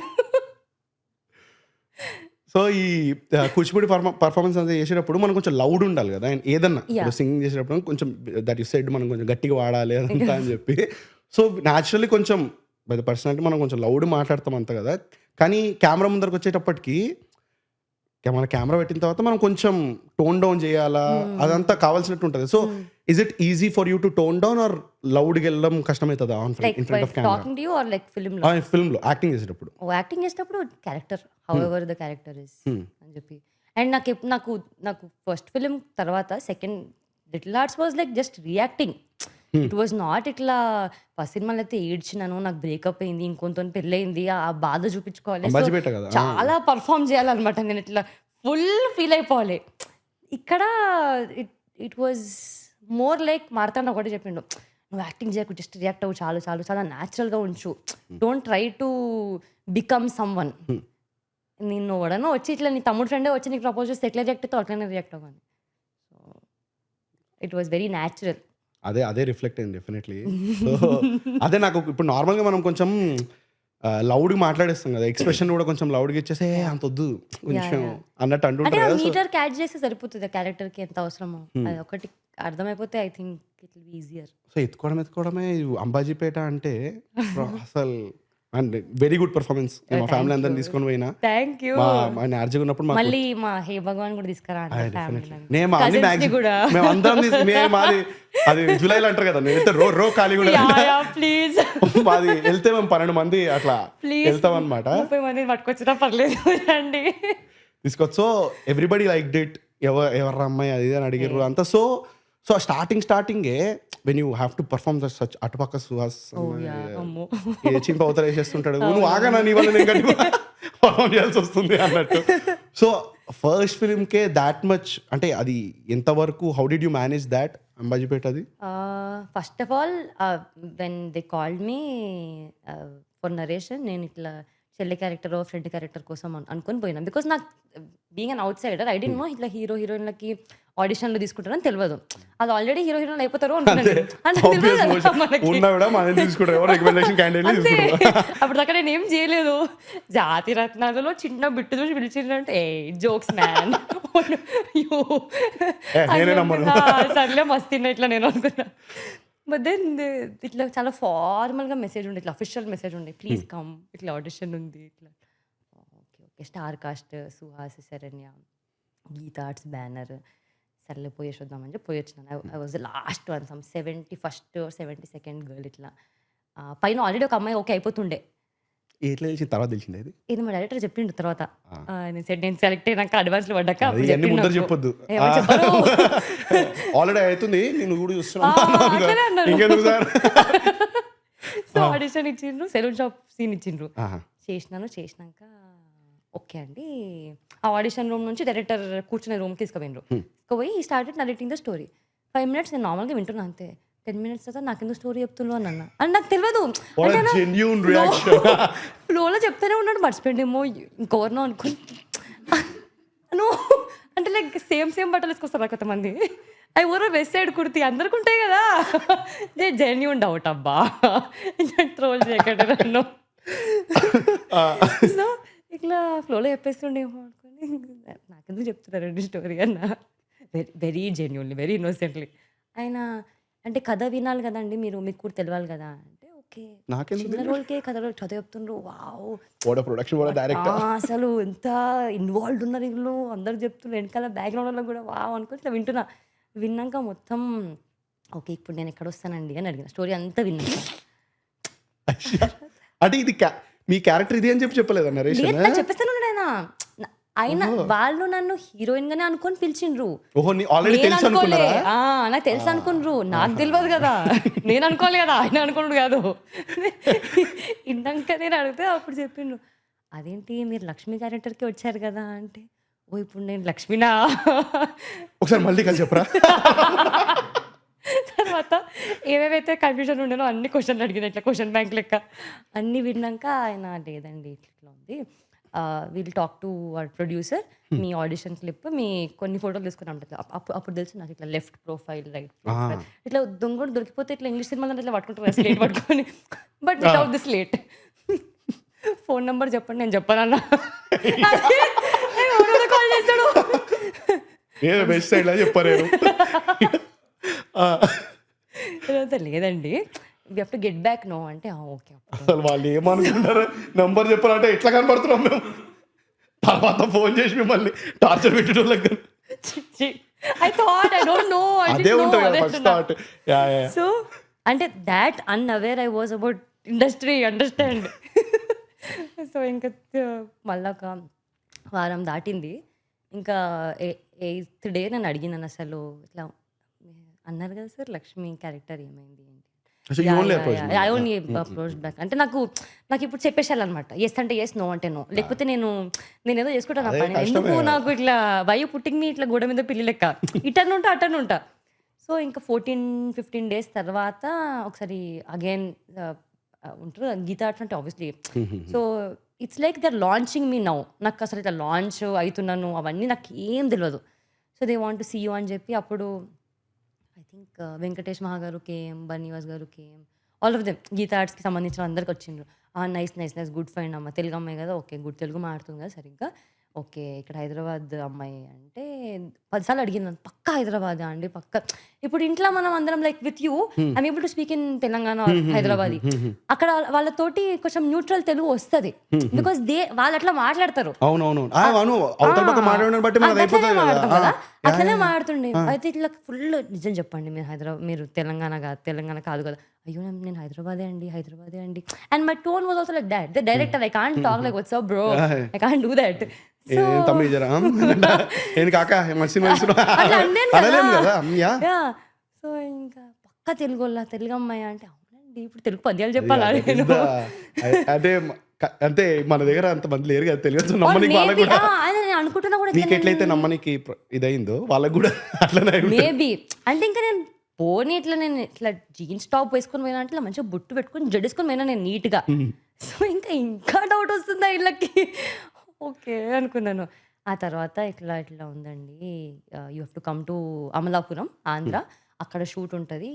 సో ఈ ఆ, కూచిపూడి పర్ఫార్మెన్స్ అంతా చేసేటప్పుడు మనం కొంచెం లౌడ్ ఉండాలి కదా And ఏదన్నా Yeah. సింగింగ్ చేసేటప్పుడు కొంచెం దట్ యు సెడ్ మనం కొంచెం గట్టిగా వాడాలి అదంతా అని చెప్పి సో న్యాచురల్లీ కొంచెం బై పర్సనాలిటీ మనం కొంచెం లౌడ్ మాట్లాడతాం అంత కదా కానీ కెమెరా ముందరకు వచ్చేటప్పటికి కె- మన కెమెరా పెట్టిన తర్వాత మనం కొంచెం టోన్ డౌన్ చేయాలా అదంతా కావాల్సినట్టు ఉంటుంది so is it easy for you to tone down or లౌడ్కి వెళ్ళడం కష్టమవుతుందా on like in front of camera talking to you or like film లో ఫిల్మ్లో యాక్టింగ్ చేసేటప్పుడు ఓ యాక్టింగ్ చేసేటప్పుడు character however the character is అని చెప్పి అండ్ నాకు ఎప్పుడు నాకు నాకు ఫస్ట్ ఫిలిం తర్వాత second Little Hearts was like just reacting it was not ఇట్లా ఫస్ట్ సినిమాలో అయితే ఏడ్చినాను నాకు బ్రేకప్ అయింది ఇంకొంత పెళ్ళయింది ఆ బాధ చూపించుకోవాలి So, అంబాజీపేట కదా చాలా పర్ఫామ్ చేయాలన్నమాట నేను ఇట్లా ఫుల్ ఫీల్ అయిపోవాలి ఇక్కడ it it was more like Marthanda ఒకటి చెప్పిండు నువ్వు యాక్టింగ్ చేయకు జస్ట్ రియాక్ట్ అవ్వు చాలు చాలు చాలా న్యాచురల్గా ఉంచు don't try to become someone నిన్ను ఎవడనో వచ్చి ఇట్లా నీ తమ్ముడు ఫ్రెండే వచ్చి నీకు ప్రపోజ్ చేస్తే ఎట్లా రియాక్ట్ అవుతావు అట్లనే రియాక్ట్ అవ్వాలి so it was very natural అదే అదే రిఫ్లెక్ట్ అయింది డెఫినెట్లీ సో అదే నాకు ఇప్పుడు నార్మల్గా మనం కొంచెం లౌడ్గా మాట్లాడేస్తాం కదా ఎక్స్ప్రెషన్ కూడా కొంచెం లౌడ్గా ఇచ్చేస్తే "ఏ, అంత వద్దు కొంచెం అన్నట్టు అంటే అంటుంటారు ఆ కదా సో మీటర్ క్యాచ్ చేస్తే సరిపోతుంది క్యారెక్టర్కి ఎంత అవసరమో అది ఒకటి అర్థమైపోతే I think it will be easier so ఎత్తుకోవడం ఎత్తుకోవడమే ఈ అంబాజీపేట అంటే bro, అసలు అండ్ వెరీ గుడ్ పర్ఫార్మెన్స్ మా ఫ్యామిలీ అందరిని తీసుకొని పోయినా థ్యాంక్ యూ మా మా నార్జీగా ఉన్నప్పుడు మాకు మళ్ళీ మా హే భగవాన్ కూడా తీసుకురా ఫ్యామిలీ నేను మా అన్ని maximum- కూడా మేము అందరం తీసు- మేము మాది అది జూలైలో అంటారు కదా నేను రో రో ఖాళీ కూడా ప్లీజ్ మాది వెళ్తే మేము పన్నెండు మంది అట్లా ప్లీజ్ వెళ్తాం అనమాట ముప్పై మంది పట్టుకొచ్చినా పర్లేదు రండి తీసుకొచ్చి సో ఎవ్రీబడి లైక్ డిట్ ఎవరు ఎవరు అమ్మాయి అది ఇది అని అడిగారు అంతా సో సో స్టార్టింగ్ స్టార్టింగే when you have to perform such అటుపక్క సుహాస్ అమ్మో ఏ చింప అవతల వేసేస్తుంటాడు నువ్వు ఆగనా నీ వల్ల నేను పర్ఫామ్ చేయాల్సి వస్తుంది అన్నట్టు సో ఫస్ట్ ఫిలింకే దాట్ మచ్ అంటే అది ఎంతవరకు how did you manage that Ambajipeta అది first of all when they called me for narration నేను ఇట్లా చెల్లి క్యారెక్టర్ ఫ్రెండ్ క్యారెక్టర్ కోసం అను- అనుకొని పోయినా బికాస్ నాకు being an outsider I don't know ఇట్లా హీరో హీరోయిన్లకి ఆడిషన్లు తీసుకుంటారని తెలియదు అది ఆల్రెడీ హీరో హీరోయిన్ అయిపోతారు అనుకున్నాను నేను. అంటే తెలియదు కదా మనకి. ఉన్నా కూడా మనం తీసుకుంటారు ఎవరు రికమెండేషన్ క్యాండిడేట్ అంతే తీసుకుంటారు అప్పుడు దాకా నేను ఏం చేయలేదు జాతి రత్నాలలో చిన్న బిట్టు చూసి పిలిచిందంటే ఏ జోక్స్ మ్యాన్ ఏ, నేనే నమ్మను. సర్లే మస్తు ఇట్లా నేను అనుకున్నా బట్ దెన్ ఇట్లా చాలా ఫార్మల్గా మెసేజ్ ఉండే ఇట్లా అఫీషియల్ మెసేజ్ ఉండే ప్లీజ్ కమ్ ఇట్లా ఆడిషన్ ఉంది ఇట్లా okay okay star cast Suhas Saranya Geetha Arts banner సర్లే పోయేసి వద్దామని చెప్పి పోయి వచ్చినాను I was last one some seventy first seventy second girl ఇట్లా ఆ, పైన ఆల్రెడీ ఒక అమ్మాయి ఓకే అయిపోతుండే ఎట్లా తెలిసింది తర్వాత తెలిసింది అది ఇది మా డైరెక్టర్ చెప్పిండు తర్వాత ఆ, నేను సెట్ నేను సెలెక్ట్ అయినాక అడ్వాన్స్లో పడ్డాక అప్పుడు ఇవన్నీ చెప్పిండు ముందర నాకు. చెప్పొద్దు ఏమో చెప్పరు ఆల్రెడీ అవుతుంది నేను కూడా ఆ, చూస్తున్నాను అట్లనే అన్నారు. ఇంకెందుకు సార్ సో ఆడిషన్ ఇచ్చిండ్రు సెలూన్ షాప్ సీన్ ఇచ్చిండ్రు ఆహా. చేసినాను చేసినాక ఓకే అండి ఆ ఆడిషన్ రూమ్ నుంచి డైరెక్టర్ కూర్చునే రూమ్కి తీసుకుపోయినరు తీసుకుపోయి ఈ started narrating the story five minutes నేను నార్మల్గా వింటున్నా అంతే టెన్ మినిట్స్ తర్వాత నాకెందుకు స్టోరీ చెప్తున్నావు అని అన్న అని నాకు తెలియదు What a genuine reaction. ఫ్లోలో చెప్తానే ఉన్నాడు మర్చిపోయిండేమో ఇంకెవరినో అనుకుని నో అంటే లైక్ సేమ్ సేమ్ బట్టలు వేసుకొస్తారు కొంతమంది అవి ఊరో వెస్ట్ సైడ్ కుర్తి అందరికి ఉంటాయి కదా దే జెన్యున్ డౌట్ అబ్బా ట్రోల్ చేయకండి నన్ను సో ఇట్లా ఫ్లోలో చెప్పేస్తుండేమో అనుకుని నాకెందుకు చెప్తున్నారండి స్టోరీ అన్న very very genuinely very innocently ఆయన అంటే కథ వినాలి కదండి మీరు మీకు కూడా తెలియాలి కదా అంటే ఓకే నాకెందుకు చిన్న రోల్కే కథలో చదువు చెప్తుండ్రు వావ్ వాడ ప్రొడక్షన్ వాడ డైరెక్ట్ ఆ, అసలు ఎంత ఇన్వాల్వ్డ్ ఉన్నారు వీళ్ళు అందరు చెప్తున్నారు వెనకాల బ్యాక్గ్రౌండ్ వాళ్ళకి కూడా వావ్ అనుకుని ఇట్లా వింటున్నా విన్నాక మొత్తం ఓకే ఇప్పుడు నేను ఎక్కడ వస్తానండి అని అడిగిన స్టోరీ అంతా విన్నాక అంటే ఇది ca- మీ క్యారెక్టర్ ఇది అని చెప్పి చెప్పలేదు నరేషన్ లేదు నాకు చెప్పేస్తాను ఉన్నాడు ఆయన నా- ఆయన వాళ్ళు నన్ను హీరోయిన్ గానే అనుకొని పిలిచిండ్రు ఓహో ఆల్రెడీ నేను తెలుసు అనుకోలే అనుకున్నారా ఆ, నాకు తెలుసు అనుకున్నారు నాకు తెలియదు కదా నేను అనుకోలే కదా ఆయన అనుకున్నాడు కాదు ఇందాక నేను అడిగితే అప్పుడు చెప్పిండు అదేంటి మీరు లక్ష్మి క్యారెక్టర్కి వచ్చారు కదా అంటే ఓ ఇప్పుడు నేను లక్ష్మినా ఒకసారి మళ్ళీ కలిసి చెప్పరా తర్వాత ఏవేవైతే కన్ఫ్యూజన్ ఉండేనో అన్ని క్వశ్చన్లు అడిగిన ఇట్లా క్వశ్చన్ బ్యాంక్ లెక్క అన్ని విన్నాక ఆయన లేదండి ఇట్లా ఉంది will talk to our producer మీ ఆడిషన్ క్లిప్ మీ కొన్ని ఫోటోలు తీసుకుని ఉంటుంది అప్పుడు అప్పుడు తెలుసు నాకు ఇట్లా లెఫ్ట్ ప్రొఫైల్ రైట్ ప్రొఫైల్ ఇట్లా దొంగ దొరికిపోతే ఇట్లా ఇంగ్లీష్ సినిమాలో ఇట్లా పట్టుకుంటారు స్లేట్ పట్టుకొని but without the slate phone number చెప్పండి నేను చెప్పనన్నా కాల్ చేస్తాడు ఏదో బెస్ట్ సైడ్ లా చెప్పారు తర్వాత లేదండి we have to get back no అంటే ఓకే అసలు వాళ్ళు ఏమనుకుంటారు నంబర్ చెప్పాలంటే ఎట్లా కనపడుతున్నాం మేము తర్వాత ఫోన్ చేసి మిమ్మల్ని టార్చర్ పెట్టేటోళ్ళకి I thought I don't know I అదే ఉంటుంది కదా first thought yeah yeah so అంటే that unaware I was about industry understand so ఇంకా మళ్ళా ఒక వారం దాటింది ఇంకా ఎయిత్ డే నేను అడిగినాను అసలు ఇట్లా అన్నారు కదా సార్ లక్ష్మి క్యారెక్టర్ ఏమైంది ఏంటి So you only approached me. I only approach back అంటే నాకు నాకు ఇప్పుడు చెప్పేసాలన్నమాట ఎస్ అంటే ఎస్ నో అంటే నో లేకపోతే నేను నేను ఏదో చేసుకుంటాను అదే పని కష్టమే ఎందుకు కదా. నాకు ఇట్లా వయు పుట్టింగ్ మీ ఇట్లా గోడ మీద పిల్లి లెక్క ఇటన్ ఉంటా అటన్ ఉంటా సో ఇంకా ఫోర్టీన్ ఫిఫ్టీన్ డేస్ తర్వాత ఒకసారి అగైన్ ఉంటారు గీతా ఆర్ట్స్ అంటే obviously so it's like their launching me now నాకు అసలు ఇట్లా లాంచ్ అవుతున్నాను అవన్నీ నాకు ఏం తెలియదు so they want to see you అని చెప్పి అప్పుడు ఐ థింక్ వెంకటేష్ మహా గారు కేఎం బన్నీవాస్ గారు KM all of them Geetha ఆర్ట్స్కి సంబంధించిన అందరికి వచ్చిండ్రు nice nice nice good find అమ్మ తెలుగు అమ్మాయి కదా ఓకే గుడ్ తెలుగు మాడుతుంది కదా సరిగ్గా ఓకే ఇక్కడ హైదరాబాద్ అమ్మాయి అంటే పదిసార్లు అడిగింది పక్క హైదరాబాద్ అండి పక్క ఇప్పుడు ఇంట్లో మనం అందరం like with you I'm able to speak in Telangana Hyderabad అక్కడ వాళ్ళతోటి కొంచెం న్యూట్రల్ తెలుగు వస్తుంది బికాస్ దే వాళ్ళు అట్లా మాట్లాడతారు అవునవును ఆ, అవును అవతల పక్క మాట్లాడడం బట్టి మనది అట్లనే అయిపోతుంది మాట్లాడతాం కదా కదా అట్లనే మాడుతుండే అయితే ఇట్లా ఫుల్ నిజం చెప్పండి మీరు హైదరాబాద్ మీరు తెలంగాణ కాదు తెలంగాణ కాదు కదా అయ్యో నేను- నేను హైదరాబాదే అండి హైదరాబాదే అండి and my tone was also like that the director I can't talk like what's up bro I can't do that so ఏం తమ్మి జరా నేను కాక మంచి అట్లా అన్నాను అనలేం కదా కదా అమ్మయ్యా యా సో ఇంకా పక్క తెలుగు వాళ్ళ తెలుగు అమ్మాయి అంటే అవునండి ఇప్పుడు తెలుగు పద్యాలు చెప్పాలా That is నేను the- అంటే క- అంటే మన దగ్గర అంత మంది లేరు కదా తెలియదు Or నమ్మనికి వాళ్ళకి maybe- కూడా ఆ, అదే నేను అనుకుంటున్నా కూడా మీకు ఎట్లయితే నమ్మనికి ప్ర- ఇదయిందో వాళ్ళకి కూడా అట్లనే అయి ఉంటుంది. మేబీ అంటే ఇంకా నేను పోనీ ఇట్లా నేను ఇట్లా జీన్స్ టాప్ వేసుకొని పోయినా అంటే ఇలా మంచిగా బొట్టు పెట్టుకొని జడేసుకొని పోయినా నేను నీట్గా సో ఇంకా ఇంకా డౌట్ వస్తుందా వీళ్ళకి ఓకే అనుకున్నాను ఆ తర్వాత ఇట్లా ఇట్లా ఉందండి you have to come to Amalapuram Andhra అక్కడ షూట్ ఉంటుంది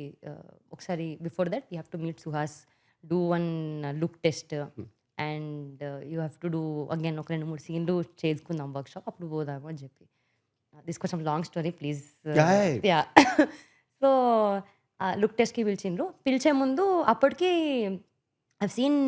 ఒకసారి before that you have to meet Suhas do one look test and you have to do again ఒక రెండు మూడు సీన్లు చేసుకుందాం వర్క్షాప్ అప్పుడు పోదాము అని చెప్పి దిస్ కొంచెం long story please Yeah, yeah. Yeah so look టెస్ట్కి పిలిచిండ్రు పిలిచే ముందు అప్పటికి I've seen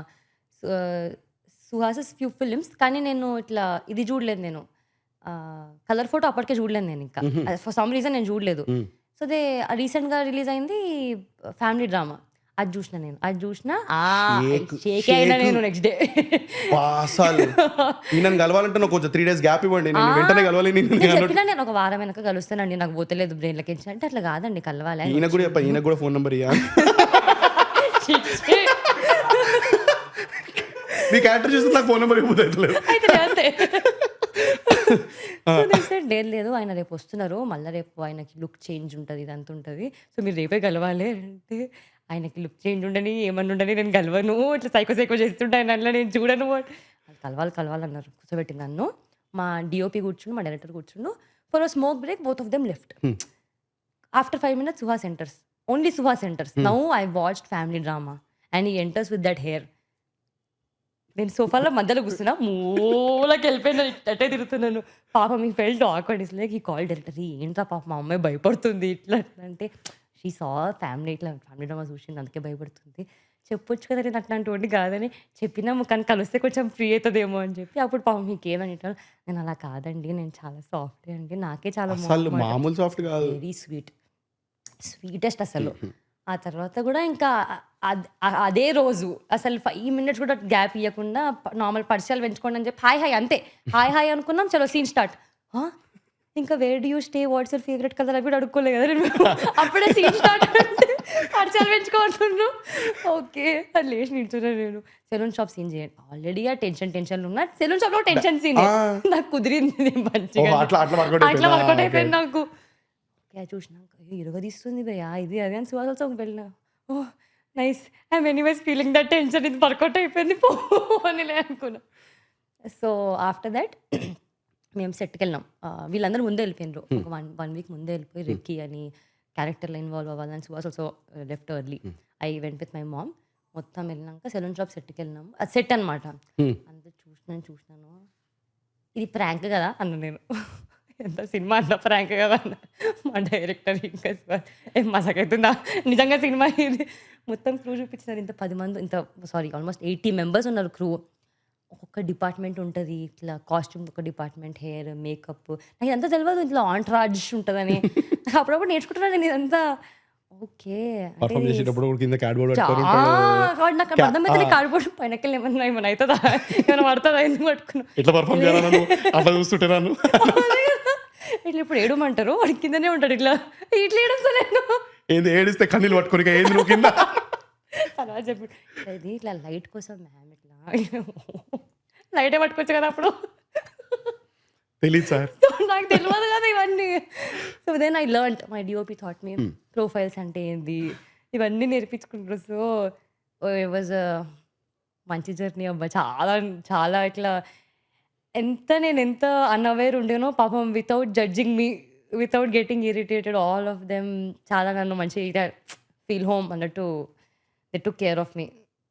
Suhas's few films కానీ నేను ఇట్లా ఇది చూడలేదు నేను కలర్ ఫోటో అప్పటికే చూడలేదు నేను ఇంకా ఫర్ సమ్ రీజన్ నేను చూడలేదు Mm. సో దే రీసెంట్గా రిలీజ్ అయింది ఫ్యామిలీ డ్రామా అది చూసిన నేను అది చూసిన Shake- షేక్ అయినా shake. నేను నెక్స్ట్ డే అసలు ఈయనను కలవాలంటే నాకు కొంచెం త్రీ డేస్ గ్యాప్ ఇవ్వండి నేను వెంటనే కలవాలి నేను నేను చెప్పినా నేను ఒక వారం వెనక కలుస్తానండి నాకు పోతలేదు బ్రెయిన్లకి అంటే అట్లా కాదండి కలవాలి అని ఈయన కూడా చెప్ప ఈయన కూడా ఫోన్ నెంబర్ ఇయ్యా మీ క్యారెక్టర్ చూస్తే నాకు ఫోన్ నెంబర్ ఇవ్వలేదు అయితే అంతే సో నేను said, లేదు లేదు ఆయన రేపు వస్తున్నారు మళ్ళీ రేపు ఆయనకి లుక్ చేంజ్ ఉంటుంది ఇదంతా ఉంటుంది సో మీరు రేపే కలవాలి అంటే ఆయనకి లుక్ చేంజ్ ఉండని ఏమన్నా ఉండని నేను కలవను ఇట్లా సైకో సైకో చేస్తుంటే ఆయన అట్లా నేను చూడను వాళ్ళు కలవాలి కలవాలన్నారు కూర్చోబెట్టి నన్ను మా డిఓపి కూర్చుండు మా డైరెక్టర్ కూర్చుండు for smoke break both of them left after five minutes Suhas enters only Suhas enters now I watched family drama and he enters with that hair నేను సోఫాలో మధ్యలో కూర్చున్నా మూలకి వెళ్ళిపోయినా అట్టే తిరుగుతున్నాను పాప me felt awkward is like he call director ఏంట్రా పాప మా అమ్మాయి భయపడుతుంది ఇట్లా అట్లా అంటే షీ సా ఫ్యామిలీ ఇట్లా ఫ్యామిలీ డ్రామా చూసింది అందుకే భయపడుతుంది చెప్పొచ్చు కదా నేను అట్లాంటి కాదని చెప్పినాము కానీ కలిస్తే కొంచెం ఫ్రీ అవుతుందేమో అని చెప్పి అప్పుడు పాపం మీకు ఏమని అంటారు నేను అలా కాదండి నేను చాలా సాఫ్ట్ అండి నాకే చాలా అసలు మామూలు సాఫ్ట్ కాదు వెరీ స్వీట్ స్వీటెస్ట్ అసలు ఆ తర్వాత కూడా ఇంకా అద్- అ- అదే రోజు అసలు ఫైవ్ మినిట్స్ కూడా గ్యాప్ ఇవ్వకుండా నార్మల్ పరిచయాలు పెంచుకోండి అని చెప్పి హాయ్ హాయ్ అంతే హాయ్ హాయ్ అనుకున్నాం చలో సీన్ స్టార్ట్ ఇంకా where do you stay what's your favourite colour అవి కూడా అడుక్కోలే కదా నేను అప్పుడే సీన్ స్టార్ట్ అంటే పరిచయాలు పెంచుకోవాలనుకున్నాను ఓకే అది లేచి నిల్చున్నా నేను సెలూన్ షాప్ సీన్ చేయండి ఆల్రెడీ ఆ టెన్షన్ టెన్షన్ ఉన్నా సెలూన్ షాప్ లో టెన్షన్ సీన్ నాకు కుదిరింది మంచిగా ఓహో, అట్లా- అట్లా workout అట్లా అయిపోయిందా? Workout Okay. అయిపోయింది నాకు ఓకే చూసినాక ఇరగదీస్తుంది భయ్యా ఇది అది అని సువాస వెళ్ళిన ఓ nice I'm anyways feeling that tension ఇది వర్కౌట్ అయిపోయింది పోనీలే అనుకున్నా సో ఆఫ్టర్ దట్ మేము సెట్కి వెళ్ళినాం ఆ, వీళ్ళందరూ ముందే వెళ్ళిపోయినారు ఒక వన్ వన్ వీక్ ముందే వెళ్ళిపోయి రిక్కీ అని క్యారెక్టర్లో ఇన్వాల్వ్ అవ్వాలని Suhas also left early I went with my mom మొత్తం వెళ్ళినాక సెలూన్ షాప్ సెట్కి వెళ్ళినాం అది సెట్ అనమాట Hmm. అంతా చూసినాను చూసినాను ఇది ప్రాంక్ కదా అన్న నేను ఎంత సినిమా అంత ప్రాంక్ కదా అన్న మా డైరెక్టర్ ఇంకా సార్ ఏం మసకైతుందా నిజంగా సినిమా ఇది మొత్తం క్రూ చూపించినారు ఇంత పది మంది ఇంత సారీ ఆల్మోస్ట్ ఎయిటీ మెంబర్స్ ఉన్నారు క్రూ ఒక్కొక్క డిపార్ట్మెంట్ ఉంటుంది ఇట్లా కాస్ట్యూమ్ ఒక డిపార్ట్మెంట్ హెయిర్ మేకప్ నాకు ఇదంతా తెలియదు ఇట్లా ఆంట్రాజ్ ఉంటుందని అప్పుడప్పుడు నేర్చుకుంటున్నాను నేను ఇదంతా ఓకే పర్ఫామ్ చేసేటప్పుడు కూడా కింద క్యాడ్ బోర్డ్ చా- పట్టుకొని ఉంటాడు. వాడు నాకు అప్పుడు అర్థమైతే కార్డ్బోర్డ్ పైనకెళ్ళి ఏమన్నా ఏమైనా అవుతుందా ఏమైనా పడుతుందా ఎందుకు పట్టుకున్నా ఎట్లా పర్ఫామ్ చేయాలి నన్ను అట్లా చూస్తుంటే నన్ను ఇట్లా ఇప్పుడు ఏడమంటారు వాడి కిందనే ఉంటాడు ఇట్లా ఇట్లా ఏడుస్తా నేను ఏంది ఏడిస్తే కన్నీళ్ళు పట్టుకొని ఇక ఏంది నువ్వు కింద తర్వాత చెప్పి "ఇట్లా ఇది ఇట్లా లైట్ కోసం మ్యామ్ ఇట్లా లైటే పట్టుకోవచ్చు కదా అప్పుడు తెలియదు సార్ So, నాకు తెలియదు కదా ఇవన్నీ so then I learn my DOP thought me profiles అంటే ఏంది ఇవన్నీ నేర్పించుకుంటారు సో వాజ్ మంచి జర్నీ అబ్బా చాలా చాలా ఇట్లా ఎంత నేను ఎంత అన్అవేర్ ఉండేనో పాపం without judging me without getting irritated all of them చాలా నన్ను మంచిగా ఫీల్ హోమ్ అన్నట్టు they took care of me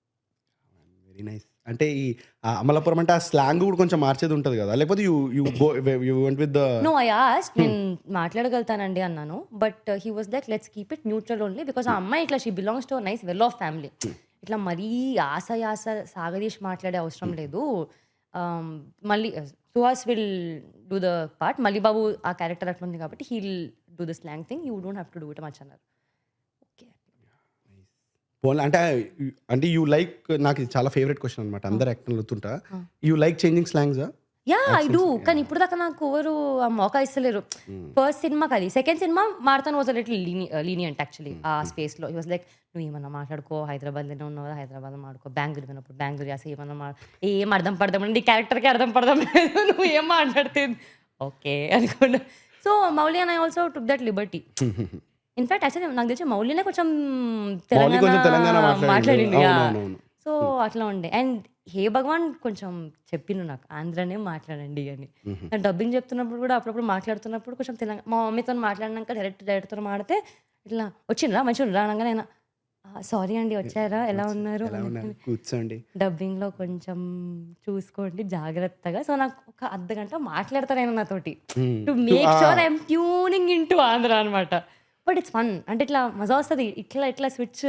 very nice అంటే ఈ ఆ అమలాపురం అంటే ఆ స్లాంగ్ కూడా కొంచెం మార్చేది ఉంటుంది కదా లేకపోతే you you go you went with the no I asked నేను మాట్లాడగలుగుతానండి అన్నాను but he was like let's keep it neutral only because ఆ అమ్మాయి ఇట్లా she belongs to nice well off family ఇట్లా మరీ ఆశ యాస సాగదీష్ మాట్లాడే అవసరం లేదు Um, మళ్ళీ Suhas will do the part మళ్ళీ బాబు ఆ క్యారెక్టర్ అట్లా ఉంది కాబట్టి he'll do the slang thing you don't have to do it much అన్నారు ఓకే పోన్లే అంటే అంటే యూ లైక్ నాకు ఇది చాలా ఫేవరెట్ క్వశ్చన్ అనమాట అందరు యాక్టర్లు వస్తుంటా you like changing slangs yeah I do కానీ ఇప్పుడు దాకా నాకు ఎవరు ఆ మోకా ఇస్తలేరు ఫస్ట్ సినిమాకి అది సెకండ్ సినిమా మారుతాను వాజ్ లిటిల్ లీనియంట్ యాక్చువల్లీ ఆ స్పేస్లో ఈ వాజ్ లైక్ నువ్వు ఏమన్నా మాట్లాడుకో హైదరాబాద్లోనే ఉన్నావు కదా హైదరాబాద్ మాట్లాడుకో బెంగళూరు పోయినప్పుడు బెంగళూరు యాస ఏమన్నా మా ఏం అర్థం పడదాం నీ క్యారెక్టర్కి అర్థం పడదాం లేదు నువ్వు ఏం మాట్లాడుతుంది ఓకే అనుకున్నా so Mouli and I also took that liberty in fact actually నాకు తెలిసి మౌలినే కొంచెం మౌలి కొంచెం తెలంగాణ మాట్లాడిండు. మాట్లాడింది yeah. అవునవునవును. సో అట్లా ఉండే అండ్ హే భగవాన్ కొంచెం చెప్పిండు నాకు ఆంధ్రనే మాట్లాడండి అని నేను డబ్బింగ్ చెప్తున్నప్పుడు కూడా అప్పుడప్పుడు మాట్లాడుతున్నప్పుడు కొంచెం తెలంగాణ మా మమ్మీతో మాట్లాడినాక డైరెక్ట్ డైరెక్టర్తో మాడితే ఇట్లా వచ్చిండ్రా మంచిగా రానగా నేను సారీ అండి వచ్చారా ఎలా ఉన్నారు ఎలా ఉన్నారు కూర్చోండి డబ్బింగ్ లో కొంచెం చూసుకోండి జాగ్రత్తగా సో నాకు ఒక అర్ధ గంట మాట్లాడతారు ఆయన నాతోటి to make sure I'm tuning in to Andhra అనమాట బట్ ఇట్స్ ఫన్ అంటే ఇట్లా మజా వస్తుంది ఇట్లా ఇట్లా స్విచ్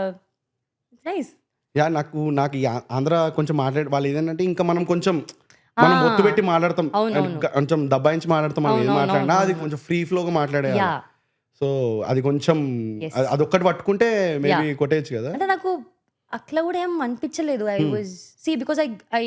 నైస్ యా నాకు నాకు ఈ ఆ- ఆంధ్ర కొంచెం మాట్లాడే వాళ్ళు ఏదంటే ఇంకా మనం కొంచెం మనం ఒత్తు పెట్టి మాట్లాడతాం అవునవును. అండ్ కొంచెం దబ్బాయించి మాట్లాడతాం మనం ఏది అవునవును, మాట్లాడినా అది కొంచెం ఫ్రీ ఫ్లోగా మాట్లాడేయాలి యా సో సో అది కొంచెం Yes. అది- అదొక్కటి పట్టుకుంటే మేబీ Yeah. కొట్టేయచ్చు కదా అంటే నాకు అట్లా కూడా ఏం అనిపించలేదు I was see because I I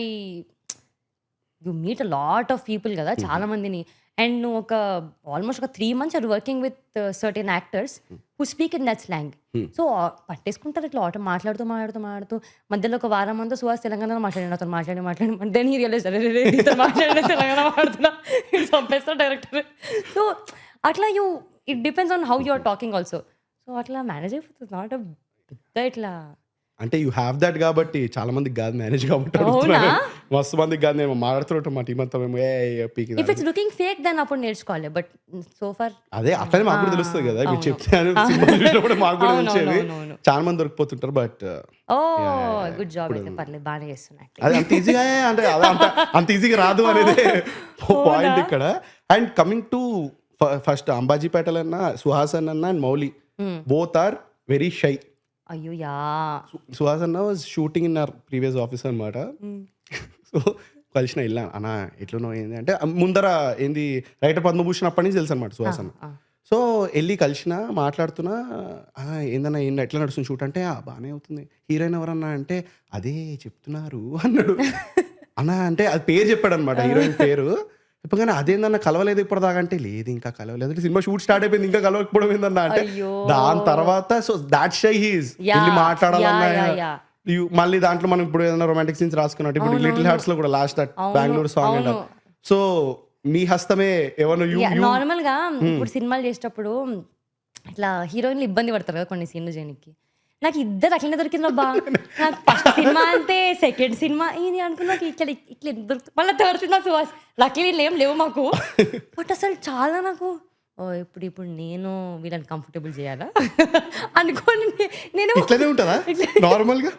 you meet a lot of people కదా చాలా మందిని అండ్ నువ్వు ఒక ఆల్మోస్ట్ ఒక three months or working with certain actors who speak in that slang Hmm. So పట్టేసుకుంటారు ఇట్లా ఆట మాట్లాడుతూ మాట్లాడుతూ మాట్లాడుతూ మధ్యలో ఒక వారం అంతా సుహాస్ తెలంగాణలో మాట్లాడిన అతను మాట్లాడి మాట్లాడి దెన్ హీ రియలైజ్ మాట్లాడిన తెలంగాణ మాట్లాడుతున్నా చంపేస్తా డైరెక్టర్ సో అట్లా you it depends on how you are talking also so అట్లా మేనేజ్ అయిపోతుంది నాట్ పెద్ద ఇట్లా అంటే యూ హ్యావ్ దట్ కాబట్టి చాలా మందికి కాదు మేనేజ్ కాబట్టి అవునా? అడుగుతున్నాను. మస్తు మందికి కాదు నేను మాట్లాడుతుంటాం మా టీం అంతా మేము ఏ పీకి if it's looking fake then అప్పుడు నేర్చుకోవాలి బట్ సో ఫర్ అదే అట్లనే మాకు కూడా ఆ, తెలుస్తుంది కదా మీరు అవును. చెప్తాను సినిమా చూసినప్పుడు మాకు కూడా అవును, తెలిసేది అవును, అవును. చాలా మంది దొరికిపోతుంటారు బట్ ఓ yeah, గుడ్ జాబ్ అయితే పర్లేదు బాగానే చేస్తున్నా అది అంత ఈజీగా అంటే అదే అంత అంత ఈజీగా రాదు అనేది పాయింట్ ఇక్కడ అండ్ కమింగ్ టు ఫస్ట్ అంబాజీపేటలో అన్న సుహాసన్ అన్న and Mouli both are very shy అయ్యో యా సుహాస్ అన్న was shooting in our previous office అనమాట సో కలిసిన వెళ్ళాను అన్న ఎట్లనో ఏంది అంటే ముందర ఏంది రైటర్ పద్మభూషణ్ అప్పటి నుంచి తెలుసు అనమాట సుహాస్ అన్న సో వెళ్ళి కలిసిన మాట్లాడుతున్నా "ఆ, ఏందన్నా ఏంది ఎట్లా నడుస్తుంది షూట్ అంటే "ఆ, బాగానే అవుతుంది హీరోయిన్ ఎవరన్నా అంటే అదే చెప్తున్నారు అన్నాడు అన్న అంటే అది పేరు చెప్పాడు అనమాట హీరోయిన్ పేరు చెప్పగానే అదేందన్న కలవలేదు ఇప్పటిదాకా అంటే లేదు ఇంకా కలవలేదు అంటే సినిమా షూట్ స్టార్ట్ అయిపోయింది ఇంకా కలవకపోవడం ఏందన్న అంటే అయ్యో. దాని తర్వాత so that shy he's Yeah, వెళ్ళి మాట్లాడాలన్నా yeah, yeah, yeah. You- మళ్ళీ దాంట్లో మనం ఇప్పుడు ఏదైనా రొమాంటిక్ సీన్స్ రాసుకున్నట్టు ఇప్పుడు లిటిల్ హార్ట్స్ లో కూడా లాస్ట్ దట్ అవును, బెంగళూరు సాంగ్ అంట అవును. సో మీ హస్తమే ఎవరు యూ నార్మల్ గా ఇప్పుడు సినిమాలు చేసేటప్పుడు ఇట్లా హీరోయిన్లు ఇబ్బంది పడతారు కదా కొన్ని సీన్లు చేయడానికి నాకు ఇద్దరు అట్లనే దొరికింది బా నాకు ఫస్ట్ సినిమా అంతే సెకండ్ సినిమా ఇది అనుకున్నా ఇట్లా ఇట్లా దొరుకుతుంది మళ్ళీ థర్డ్ సినిమా సుహాస్ లక్కీ ఏం లేవు మాకు బట్ అసలు చాలా నాకు ఓ ఇప్పుడు ఇప్పుడు నేను వీళ్ళని కంఫర్టబుల్ చేయాలా అనుకోని నే- నేను ఇట్లనే ఉంటుందా నార్మల్ గా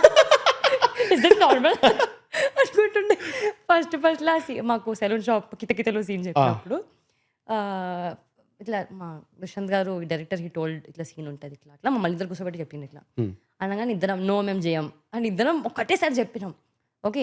నార్మల్ అనుకుంటుండే ఫస్ట్ ఫస్ట్ లా సీ- మాకు సెలూన్ షాప్ కితకితలో సీన్ చెప్పినప్పుడు ఆ, ఇట్లా మా దుష్యంత్ గారు డైరెక్టర్ హీ టోల్డ్ ఇట్లా సీన్ ఉంటుంది ఇట్లా అట్లా మమ్మల్ని ఇద్దరు కూర్చోబెట్టి చెప్పింది ఇట్లా అనగానే ఇద్దరం నో మేము చేయం అని ఇద్దరం ఒకటేసారి చెప్పినాం okay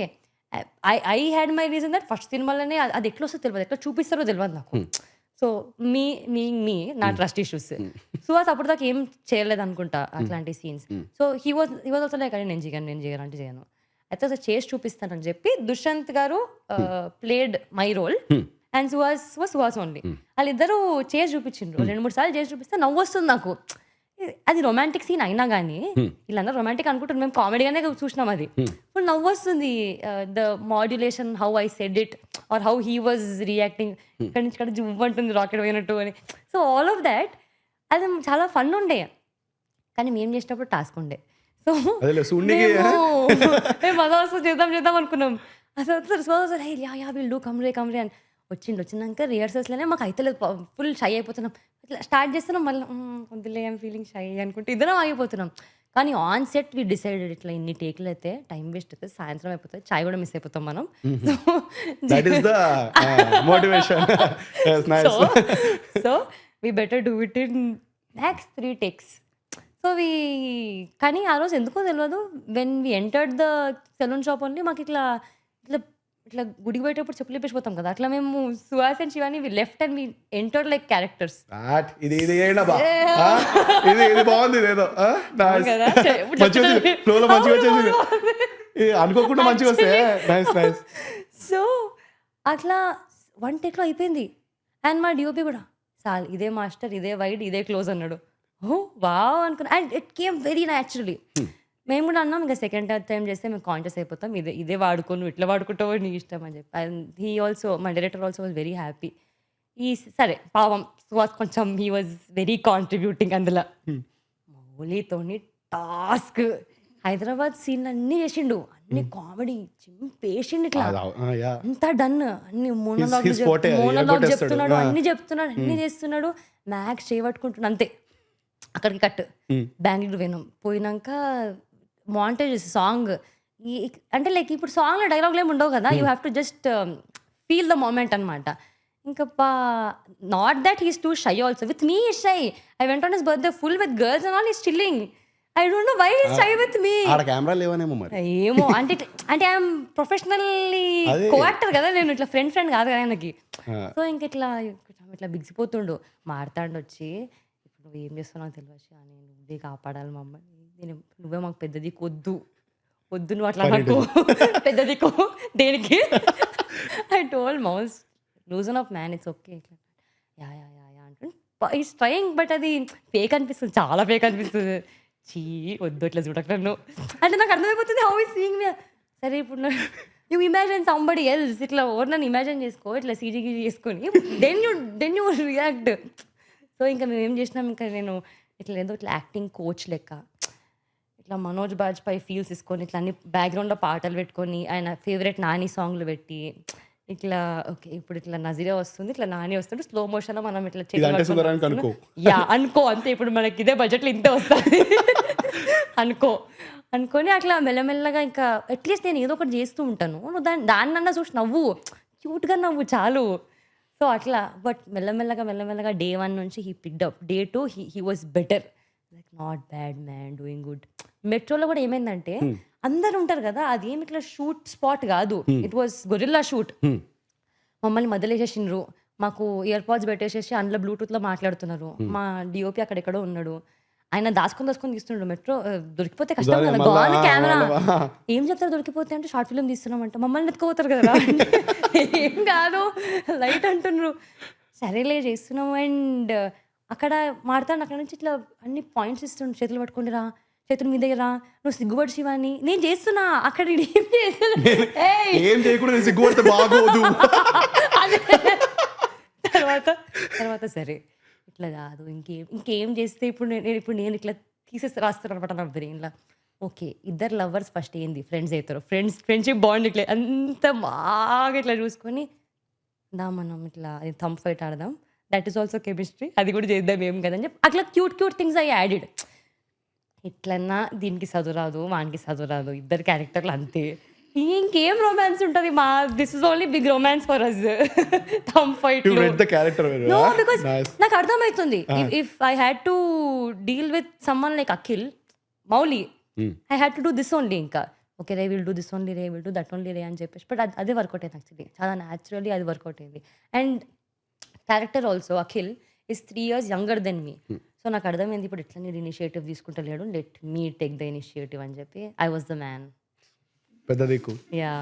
I I had my reason that first సినిమాలోనే అది- అది ఎట్లా వస్తుందో తెలియదు ఎట్లా చూపిస్తారో తెలియదు నాకు సో మీ మీ మీ నా ట్రస్ట్ ఇష్యూస్ సో అది అప్పుడు దాకా ఏం చేయలేదు అనుకుంటా అట్లాంటి scenes so he was he was also like నేను చేయను నేను చేయను అంటే చేయను అయితే అసలు చేసి చూపిస్తానని చెప్పి దుష్యంత్ గారు played my role and Suhas was Suhas only వాళ్ళిద్దరూ చేసి చూపించిండ్రు రెండు మూడు సార్లు చేసి చూపిస్తే నవ్వు వస్తుంది నాకు అది రొమాంటిక్ సీన్ అయినా కానీ వీళ్ళందరూ రొమాంటిక్ అనుకుంటారు మేము కామెడీగానే చూసినాం అది ఇప్పుడు నవ్వు వస్తుంది the modulation how I said it or how he was reacting ఇక్కడి నుంచి ఇక్కడ జువ్ అంటుంది రాకెట్ పోయినట్టు అని సో ఆల్ ఆఫ్ దాట్ అది చాలా ఫన్ ఉండే కానీ మేము చేసినప్పుడు టాస్క్ ఉండే సో అదేలే సూర్యునికి మేము మజా వస్తుంది చేద్దాం చేద్దాం అనుకున్నాం అసలు అసలు సో అసలు హే యా యా వీళ్ళు డూ కమ్రే కమ్రే అని వచ్చిండు వచ్చినాక రిహర్సల్స్లోనే మాకు అయితే ఫుల్ షై అయిపోతున్నాం ఇట్లా స్టార్ట్ చేస్తున్నాం మళ్ళీ "మ్మ్, వద్దులే ఐమ్ ఫీలింగ్ షై అనుకుంటే ఇద్దరం ఆగిపోతున్నాం కానీ ఆన్ సెట్ వి డిసైడెడ్ ఇట్లా ఇన్ని టేకులు అయితే టైం వేస్ట్ అవుతుంది సాయంత్రం అయిపోతుంది చాయ్ కూడా మిస్ అయిపోతాం మనం so that is the motivation nice so so we better do it in max three takes so we కానీ ఆ రోజు ఎందుకో తెలియదు when we entered the saloon shop only మాకు ఇట్లా ఇట్లా ఇట్లా గుడికి పోయేటప్పుడు చెప్పులు ఇప్పేసిపోతాం కదా అట్లా మేము Suhas and Shivani we left and we entered like characters that ఇది ఇది ఏంటా బా ఆ? ఇది ఇది బాగుంది ఇదేదో ఆ? Nice. కదా? చె- ఇప్పుడు మంచిగా వచ్చింది చెప్తున్నాను. ఫ్లోలో మంచిగా అవును, వచ్చేసింది అవును, ఇది అనుకోకుండా మంచిగా వస్తే నైస్ నైస్ సో అట్లా వన్ టేక్లో అయిపోయింది అండ్ మా డిఓపి కూడా సాల్ ఇదే మాస్టర్ ఇదే వైడ్ ఇదే క్లోజ్ అన్నాడు ఓ వావ్ అనుకున్నా and it came very naturally మేము కూడా అన్నాం ఇంకా సెకండ్ థర్డ్ టైం చేస్తే మేము కాంటెస్ట్ అయిపోతాం ఇదే ఇదే వాడుకో నువ్వు ఇట్లా వాడుకుంటావో నీ ఇష్టం అని చెప్పి అండ్ హీ ఆల్సో మా director also was very happy ఈ సరే పావం వాజ్ కొంచెం హీ వాజ్ వెరీ కాంట్రిబ్యూటింగ్ అందులో మౌలితోని టాస్క్ హైదరాబాద్ సీన్ అన్ని చేసిండు అన్ని కామెడీ చింపేసిండు ఇట్లా యా అంతా డన్ అన్ని మోనోలాగ్ his forte అది, మోనోలాగ్ ఎగ్గొట్టేస్తాడు. చెప్తున్నాడు ఆ. అన్ని చెప్తున్నాడు అన్ని చేస్తున్నాడు మ్యాక్స్ చేయబట్టుకుంటున్నాడు అంతే అక్కడికి కట్ బెంగళూరు పోయినాం పోయినాక మాంటేజ్ సాంగ్ అంటే లైక్ ఇప్పుడు సాంగ్లో డైలాగ్లు ఏమి ఉండవు కదా you have to just feel the moment అనమాట ఇంకా not that he's too shy also with me shy I went on his birthday full with girls and all is chilling I don't know why is shy with me ఆడ camera లేవనేమో మరి ఏమో అంటే అంటే I'm professionally అదే. Co actor కదా నేను ఇట్లా friend friend కాదు కదా ఆయనకి ఆ. సో ఇంక ఇట్లా ఇట్లా బిగిసిపోతుండు మాడతాండు వచ్చి నువ్వేం చేస్తున్నావో తెలియదు అని నువ్వే కాపాడాలి మమ్మల్ని నేను నువ్వే మాకు పెద్ద దిక్కు వద్దు వద్దు నువ్వు అట్లా నాకు పెద్ద దిక్కు దేనికి I told mouse loosen off man it's okay ఇట్లా యా యా యా యా అంటుంటే ఈస్ ట్రయింగ్ బట్ అది ఫేక్ అనిపిస్తుంది చాలా ఫేక్ అనిపిస్తుంది చీ వద్దు ఇట్లా చూడక నన్ను అంటే నాకు అర్థమైపోతుంది హౌ ఈ సీయింగ్ మీ సరే ఇప్పుడు నువ్వు ఇమాజిన్ సంబడి ఎల్స్ ఇట్లా ఎవరు నన్ను ఇమాజిన్ చేసుకో ఇట్లా సీజీ గీజీ చేసుకొని then you then you react so ఇంకా మేము ఏం చేసినాం ఇంకా నేను ఇట్లా ఏదో ఇట్లా యాక్టింగ్ కోచ్ లెక్క ఇట్లా మనోజ్ బాజ్పేయి ఫీల్స్ తీసుకొని ఇట్లా అన్ని బ్యాక్గ్రౌండ్లో పాటలు పెట్టుకొని ఆయన ఫేవరెట్ నాని సాంగ్లు పెట్టి ఇట్లా ఓకే ఇప్పుడు ఇట్లా నజీరా వస్తుంది ఇట్లా నాని వస్తుంటే స్లో మోషన్లో మనం ఇట్లా చేతులు ఇదంటే పట్టుకొని సుందరానికి వస్తున్నాం. అనుకో. యా అనుకో అంతే ఇప్పుడు మనకి ఇదే బడ్జెట్లో ఇంతే వస్తుంది అనుకో అనుకొని అట్లా మెల్లమెల్లగా ఇంకా అట్లీస్ట్ నేను ఏదో ఒకటి చేస్తూ ఉంటాను నువ్వు దాన్ని దాన్నన్నా చూసి నవ్వు క్యూట్గా నవ్వు చాలు సో అట్లా బట్ మెల్లమెల్లగా మెల్లమెల్లగా డే వన్ నుంచి he picked day two he he was better like not bad man doing good మెట్రోలో కూడా ఏమైందంటే అందరు ఉంటారు కదా అది ఏమి ఇట్లా షూట్ స్పాట్ కాదు ఇట్ వాస్ గొరిల్లా షూట్ మమ్మల్ని మధ్యలో వేసేసిండ్రు మాకు ఇయర్ పాడ్స్ పెట్టేసేసి అందులో బ్లూటూత్లో మాట్లాడుతున్నారు మా డిఓపి అక్కడెక్కడో ఉన్నాడు ఆయన దాచుకొని దాచుకొని తీస్తుండ్రు మెట్రో ఆ, దొరికిపోతే కష్టం కదా మళ్ళా- గాన్ కెమెరా మళ్ళా- ఏం చెప్తారు దొరికిపోతే అంటే షార్ట్ ఫిల్మ్ తీస్తున్నామంట మమ్మల్ని ఎత్తుకోతారు కదా ఏం కాదు లైట్ అంటున్నారు సరేలే చేస్తున్నాం అండ్ అక్కడ మాడతాను అక్కడ నుంచి ఇట్లా అన్ని పాయింట్స్ ఇస్తుండ్రు చేతులు పట్టుకొని రా చేతులు మీ దగ్గర రా నువ్వు సిగ్గుపడి శివాని నేను చేస్తున్నా అక్కడ ఈడు ఏం చేస్తున్నా ఏయ్ ఏం చేయకుండా నేను సిగ్గుపడితే బాగోదు అదే. తర్వాత తర్వాత సరే ఇట్లా కాదు ఇంకేం ఇంకేం చేస్తే ఇప్పుడు నేను నేను ఇప్పుడు నేను ఇట్లా తీసేసి రాస్తాను అనమాట నా బ్రెయిన్లో ఓకే ఇద్దరు లవర్స్ ఫస్ట్ ఏంది ఫ్రెండ్స్ అవుతారు ఫ్రెండ్స్ ఫ్రెండ్షిప్ బాండ్ ఇట్లా అంత బాగా ఇట్లా చూసుకొని దా మనం ఇట్లా థమ్ ఫైట్ ఆడదాం దట్ ఈస్ ఆల్సో కెమిస్ట్రీ అది కూడా చేద్దాం ఏం కదని చెప్పి అట్లా cute cute things I added ఎట్లన్నా దీనికి చదువు రాదు వానికి చదువు రాదు ఇద్దరు క్యారెక్టర్లు అంతే ఇంకేం రొమాన్స్ ఉంటుంది మా this is only big romance for us thumb fight you read the character no because నాకు అర్థమవుతుంది if I had to deal with someone like Akhil Mouli I had to do this only ఇంకా ఓకే రే will do this only రే will do that only రే అని చెప్పేసి but అది అదే వర్కౌట్ అయింది యాక్చువల్లీ చాలా న్యాచురల్లీ అది వర్కౌట్ అయింది and character also Akhil is three years younger then me so నాకు అర్థమైంది ఇప్పుడు ఇట్లా నేను ఇనిషియేటివ్ తీసుకుంటలేడు let me take the initiative అని చెప్పి ఐ వాజ్ ద మ్యాన్ పెద్ద దిక్కు యా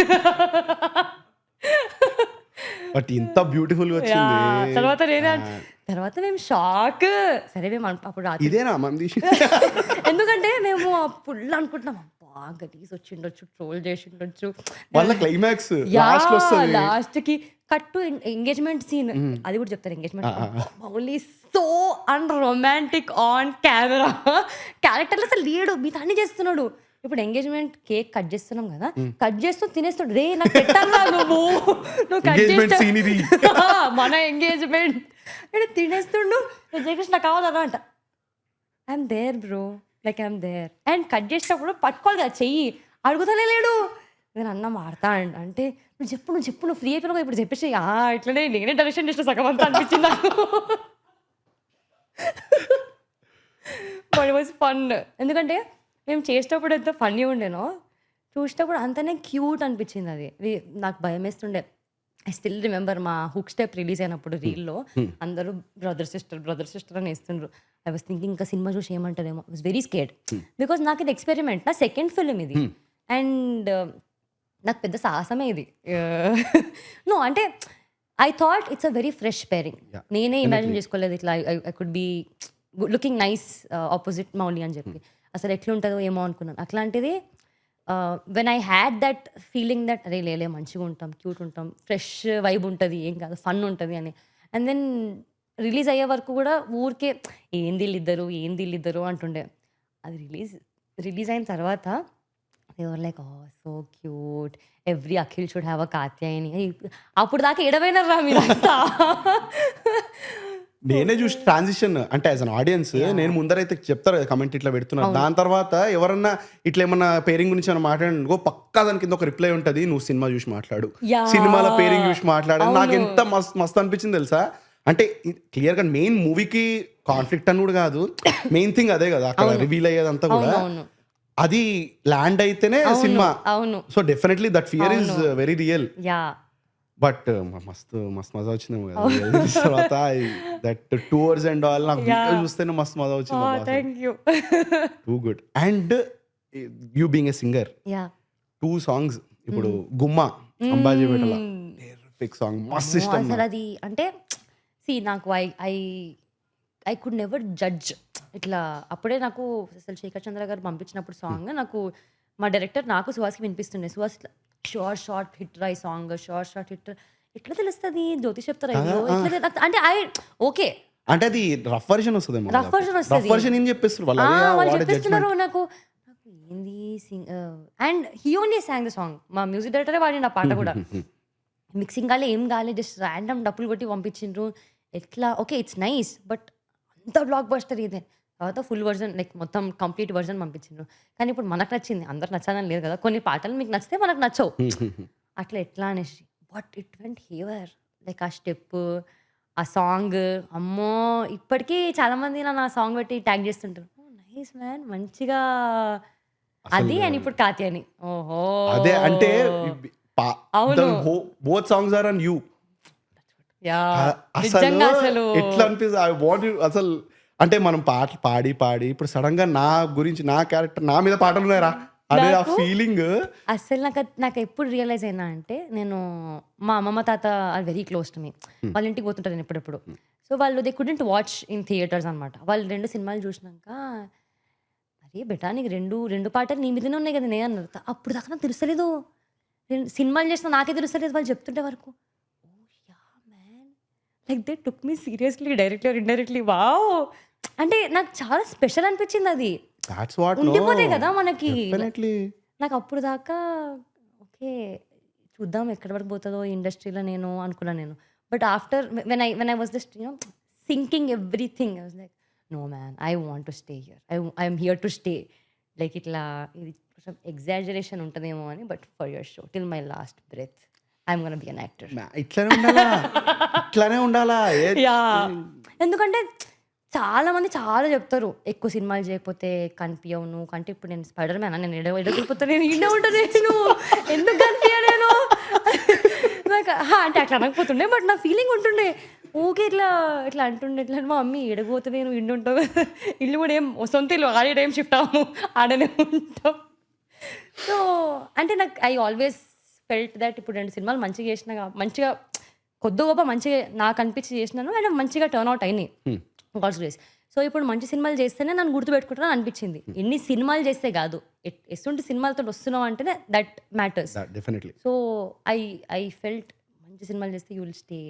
బట్ ఇంత బ్యూటిఫుల్ గా వచ్చింది తర్వాత నేనే అన్- తర్వాత మేము షాక్ సరే మేము అన్- అప్పుడు రాత్రి ఇదేనా మనం తీసి ఎందుకంటే మేము ఫుల్ అనుకుంటున్నాం అబ్బా గలీజ్ వచ్చిండొచ్చు ట్రోల్ చేసి ఉండొచ్చు వాళ్ళ క్లైమాక్స్ లాస్ట్ లో వస్తుంది లాస్ట్ కి కట్టు ఎంగేజ్మెంట్ సీన్ అది కూడా చెప్తారు engagement Mouli so unromantic on camera character అసలు లేడు మీ అన్ని చేస్తున్నాడు ఇప్పుడు ఎంగేజ్మెంట్ కేక్ కట్ చేస్తున్నాం కదా కట్ చేస్తూ తినేస్తాడు రే నాకు పెట్టాలా నువ్వు నువ్వు కట్ Engagement scene ఇది. మన ఎంగేజ్మెంట్ నేను తినేస్తుండు జయకృష్ణ నాకు కావాలరా అంట I'm there bro like I'm there and cut చేసేటప్పుడు పట్టుకోవాలి కదా చెయ్యి అడుగుతానే లేడు నేను అన్న మాడతా అంట అంటే నువ్వు చెప్పు నువ్వు చెప్పు నువ్వు ఫ్రీ అయిపోయినావు ఇప్పుడు చెప్పేసి ఆ ఇట్లనే నేనే డైరెక్షన్ చేసిన సగం అంతా అనిపించింది నాకు బట్ వాజ్ ఫన్ ఎందుకంటే మేము చేసేటప్పుడు ఎంత ఫన్నీ ఉండేనో చూసేటప్పుడు అంతనే క్యూట్ అనిపించింది అది వి- నాకు భయం వేస్తుండే ఐ స్టిల్ రిమెంబర్ మా హుక్ స్టెప్ రిలీజ్ అయినప్పుడు రీల్లో అందరూ బ్రదర్ సిస్టర్ బ్రదర్ సిస్టర్ అని వేస్తుండ్రు ఐ వాస్ థింకింగ్ ఇంకా సినిమా చూసి ఏమంటారేమో వాస్ వెరీ స్కేడ్ బికాస్ నాకు ఇది ఎక్స్పెరిమెంట్ నా సెకండ్ ఫిల్మ్ ఇది అండ్ నాకు పెద్ద సాహసమే ఇది నో అంటే I thought it's a very fresh pairing Yeah, నేనే ఇమాజిన్ చేసుకోలేదు ఇట్లా I could be looking nice opposite Mouli అని చెప్పి అసలు ఎట్లుంటుందో ఏమో అనుకున్నాను అట్లాంటిది when I had that feeling that అరే లేలే మంచిగా ఉంటాం క్యూట్ ఉంటాం ఫ్రెష్ వైబ్ ఉంటుంది ఏం కాదు ఫన్ ఉంటుంది అని అండ్ దెన్ రిలీజ్ అయ్యే వరకు కూడా ఊరికే ఏంది వీళ్ళిద్దరు ఏంది వీళ్ళిద్దరు అంటుండే అది రిలీజ్ రిలీజ్ అయిన తర్వాత దేవర్ like oh so cute every Akhil should have a Katyayani అప్పుడు దాకా ఎడవైనారా మీరంతా నేనే చూసి ట్రాన్సిషన్ అంటే యాజ్ అన్ ఆడియన్స్ నేను ముందరైతే చెప్తారు కదా కమెంట్ ఇట్లా పెడుతున్నారు దాని తర్వాత ఎవరన్నా ఇట్లా ఏమన్నా పేరింగ్ గురించి ఏమన్నా మాట్లాడండి పక్కా దాని కింద ఒక రిప్లై ఉంటది నువ్వు సినిమా చూసి మాట్లాడు Yeah. సినిమాల పేరింగ్ చూసి మాట్లాడు నాకు అవును. ఎంత మస్త్ మస్తు అనిపించింది తెలుసా అంటే క్లియర్ గా మెయిన్ మూవీకి కాన్ఫ్లిక్ట్ అని కూడా కాదు మెయిన్ థింగ్ అదే కదా అక్కడ రివీల్ అయ్యేదంతా కూడా అవును అది ల్యాండ్ అయితేనే సినిమా అవును so definitely that fear is very real yeah but మస్తు మస్తు మజా వచ్చిందేమో కదా రిలీజ్ తర్వాత దట్ టూర్స్ అండ్ ఆల్ నాకు వీడియో Yeah. చూస్తేనే మస్తు మజా వచ్చింది thank you too good and you being a singer yeah two songs ఇప్పుడు గుమ్మ అంబాజీ పెట్టల టెరిఫిక్ సాంగ్ మస్తు ఇష్టం అసలు అది అంటే సి నాకు I I I could never judge ఇట్లా అప్పుడే నాకు అసలు శేఖర్ చంద్ర గారు పంపించినప్పుడు సాంగ్ నాకు మా డైరెక్టర్ నాకు సుహాస్కి వినిపిస్తుండే సుహాస్ ఇట్లా షార్ట్ షార్ట్ హిట్ రా ఈ సాంగ్ షార్ట్ షార్ట్ హిట్ ఎట్లా తెలుస్తుంది జ్యోతి చెప్తారా ఇందులో? ఎట్లా తెలు- అంటే ఐ ఓకే అంటే అది రఫ్ వర్షన్ వస్తుందేమో Rough version వస్తది. రఫ్ వర్షన్ ఏం చెప్పేస్తారు వాళ్ళు ఆ, అదే వాళ్ళు వాడే చెప్పేస్తున్నారు జడ్జ్మెంట్ నాకు నాకు ఏంది sing and he only song the song మా మ్యూజిక్ డైరెక్టరే వాడిన పాట కూడా మిక్సింగ్ కాలే ఏం కాలే జస్ట్ ర్యాండమ్ డప్పులు కొట్టి పంపించిండ్రు ఎట్లా ఓకే ఇట్స్ నైస్ బట్ అంత బ్లాక్ బస్టర్ ఇదే తర్వాత ఫుల్ వర్జన్ లైక్ మొత్తం కంప్లీట్ వర్జన్ పంపించిండ్రు కానీ ఇప్పుడు మనకు నచ్చింది అందరికి నచ్చాలని లేదు కదా కొన్ని పాటలు మీకు నచ్చితే మనకు నచ్చవు అట్లా ఎట్లా అనేసి but it went haywire like ఆ స్టెప్ ఆ సాంగ్ అమ్మో ఇప్పటికీ చాలా మంది నన్ను ఆ సాంగ్ పెట్టి ట్యాగ్ చేస్తుంటారు నైస్ మ్యాన్ మంచిగా అది అని ఇప్పుడు కాతి అని ఓహో అదే అంటే అవును. Both songs are on you yeah అసలు నిజంగా అసలు ఎట్లా అనిపిస్తుంది ఐ వాంట్ అసలు అంటే మనం పాటలు పాడి పాడి ఇప్పుడు సడన్ గా నా గురించి నా క్యారెక్టర్ నా మీద పాటలు ఉన్నాయరా అనే ఆ నాకు- ఫీలింగ్ అసలు నాకు అది- నాకు ఎప్పుడు రియలైజ్ అయినా అంటే నేను మా అమ్మమ్మ తాత are very close to me వాళ్ళ ఇంటికి పోతుంటారు నేను ఎప్పుడెప్పుడు సో వాళ్ళు they couldn't watch in theatres అనమాట వాళ్ళు రెండు సినిమాలు చూసినాక అరే బెటా నీకు రెండు రెండు పాటలు నీ మీదనే ఉన్నాయి కదా నేను అన్నారు అప్పుడు దాకా నాకు తెలుస్తలేదు నేను సినిమాలు చేసిన నాకే తెలుస్తలేదు వాళ్ళు చెప్తుంటే వరకు oh yeah man like they took me seriously directly or indirectly wow అంటే నాకు చాలా స్పెషల్ అనిపించింది అది దాట్స్ వాట్ ఉండిపోతాయి కదా మనకి డెఫినెట్లీ నాకు అప్పుడు దాకా ఓకే చూద్దాం ఎక్కడి వరకు పోతుందో ఈ ఇండస్ట్రీలో నేను అనుకున్నాను నేను but after when I when I was just you know thinking everything I was like no man I want to stay here I I'm here to stay like ఇట్లా ఇది కొంచెం ఎగ్జాజరేషన్ ఉంటుందేమో అని but for your show till my last breath I'm gonna be an actor ఇట్లానే ఉండాలా ఇట్లానే ఉండాలా ఏ- yeah ఎందుకంటే చాలా మంది చాలా చెప్తారు ఎక్కువ సినిమాలు చేయకపోతే కనిపించవు నువ్వు కంటే ఇప్పుడు నేను స్పైడర్ మ్యాన్ నేను ఎడ ఎడగిపోతా నేను ఇండే ఉంటాను నేను ఎందుకు కనిపించ నేను నాకు హా, అంటే అట్లా అనకపోతుండే బట్ నా ఫీలింగ్ ఉంటుండే ఊకే ఇట్లా ఇట్లా అంటుండే ఇట్లా మా మమ్మీ ఎడగపోతే నేను ఇండి ఉంటావు కదా ఇల్లు కూడా ఏం సొంత ఇల్లు ఆడే ఏం షిఫ్ట్ అవ్వము ఆడనే ఉంటాం సో అంటే నాకు ఐ ఆల్వేస్ ఫెల్ట్ దట్ ఇప్పుడు రెండు సినిమాలు మంచిగా చేసిన కా- మంచిగా కొద్ది గొప్ప మంచిగా నాకు అనిపించి చేసినాను అండ్ మంచిగా టర్న్ అవుట్ అయినాయి గాడ్స్ గ్రేస్ సో ఇప్పుడు మంచి సినిమాలు చేస్తేనే నన్ను గుర్తుపెట్టుకుంటాను అనిపించింది ఎన్ని సినిమాలు చేస్తే కాదు ఎట్- ఎటువంటి సినిమాలతో వస్తున్నావు అంటేనే that matters definitely so I I felt మంచి సినిమాలు చేస్తే you will stay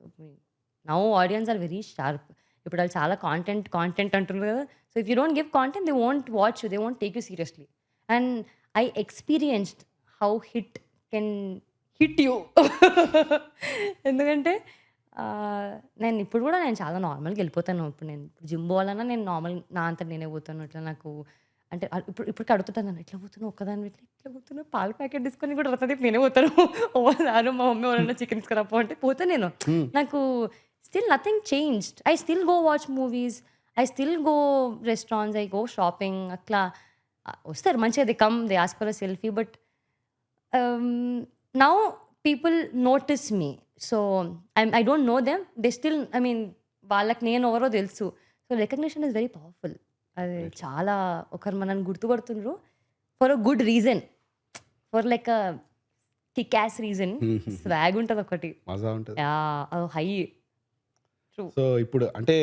now audience are very sharp ఇప్పుడు వాళ్ళు చాలా కాంటెంట్ కాంటెంట్ అంటున్నారు కదా so if you don't give content they won't watch they won't take you seriously and I experienced how hit can hit you ఎందుకంటే ఆ, నేను ఇప్పుడు కూడా నేను చాలా నార్మల్గా వెళ్ళిపోతాను ఇప్పుడు నేను ఇప్పుడు జిమ్ పోవాలన్నా నేను నార్మల్ నా అంతా నేనే పోతాను ఇట్లా నాకు అంటే అ- ఇప్పుడు ఇప్పుడు అడుగుతాను నన్ను ఎట్లా పోతున్నావు ఒక్కదాని ఇట్లా ఎట్లా పోతున్నావు పాల ప్యాకెట్ తీసుకొని కూడా రసదీప్ నేనే పోతాను ఓసారి మా మమ్మీ ఎవరన్నా చికెన్ తీసుకురాపో అంటే పోతే నేను నాకు still nothing changed I still go watch movies I still go restaurants I go shopping అట్లా ఆ, వస్తారు మంచిగా they come they ask for a selfie but now people notice me so I I don't know them they still I mean వాళ్ళకి నేను ఎవరో తెలుసు so recognition is very powerful అది చాలా ఒకరు మనల్ని గుర్తుపడుతుండ్రు for a good reason for like a kick reason swag ఉంటుంది ఒకటి మజా ఉంటుంది హై ట్రూ సో ఇప్పుడు అంటే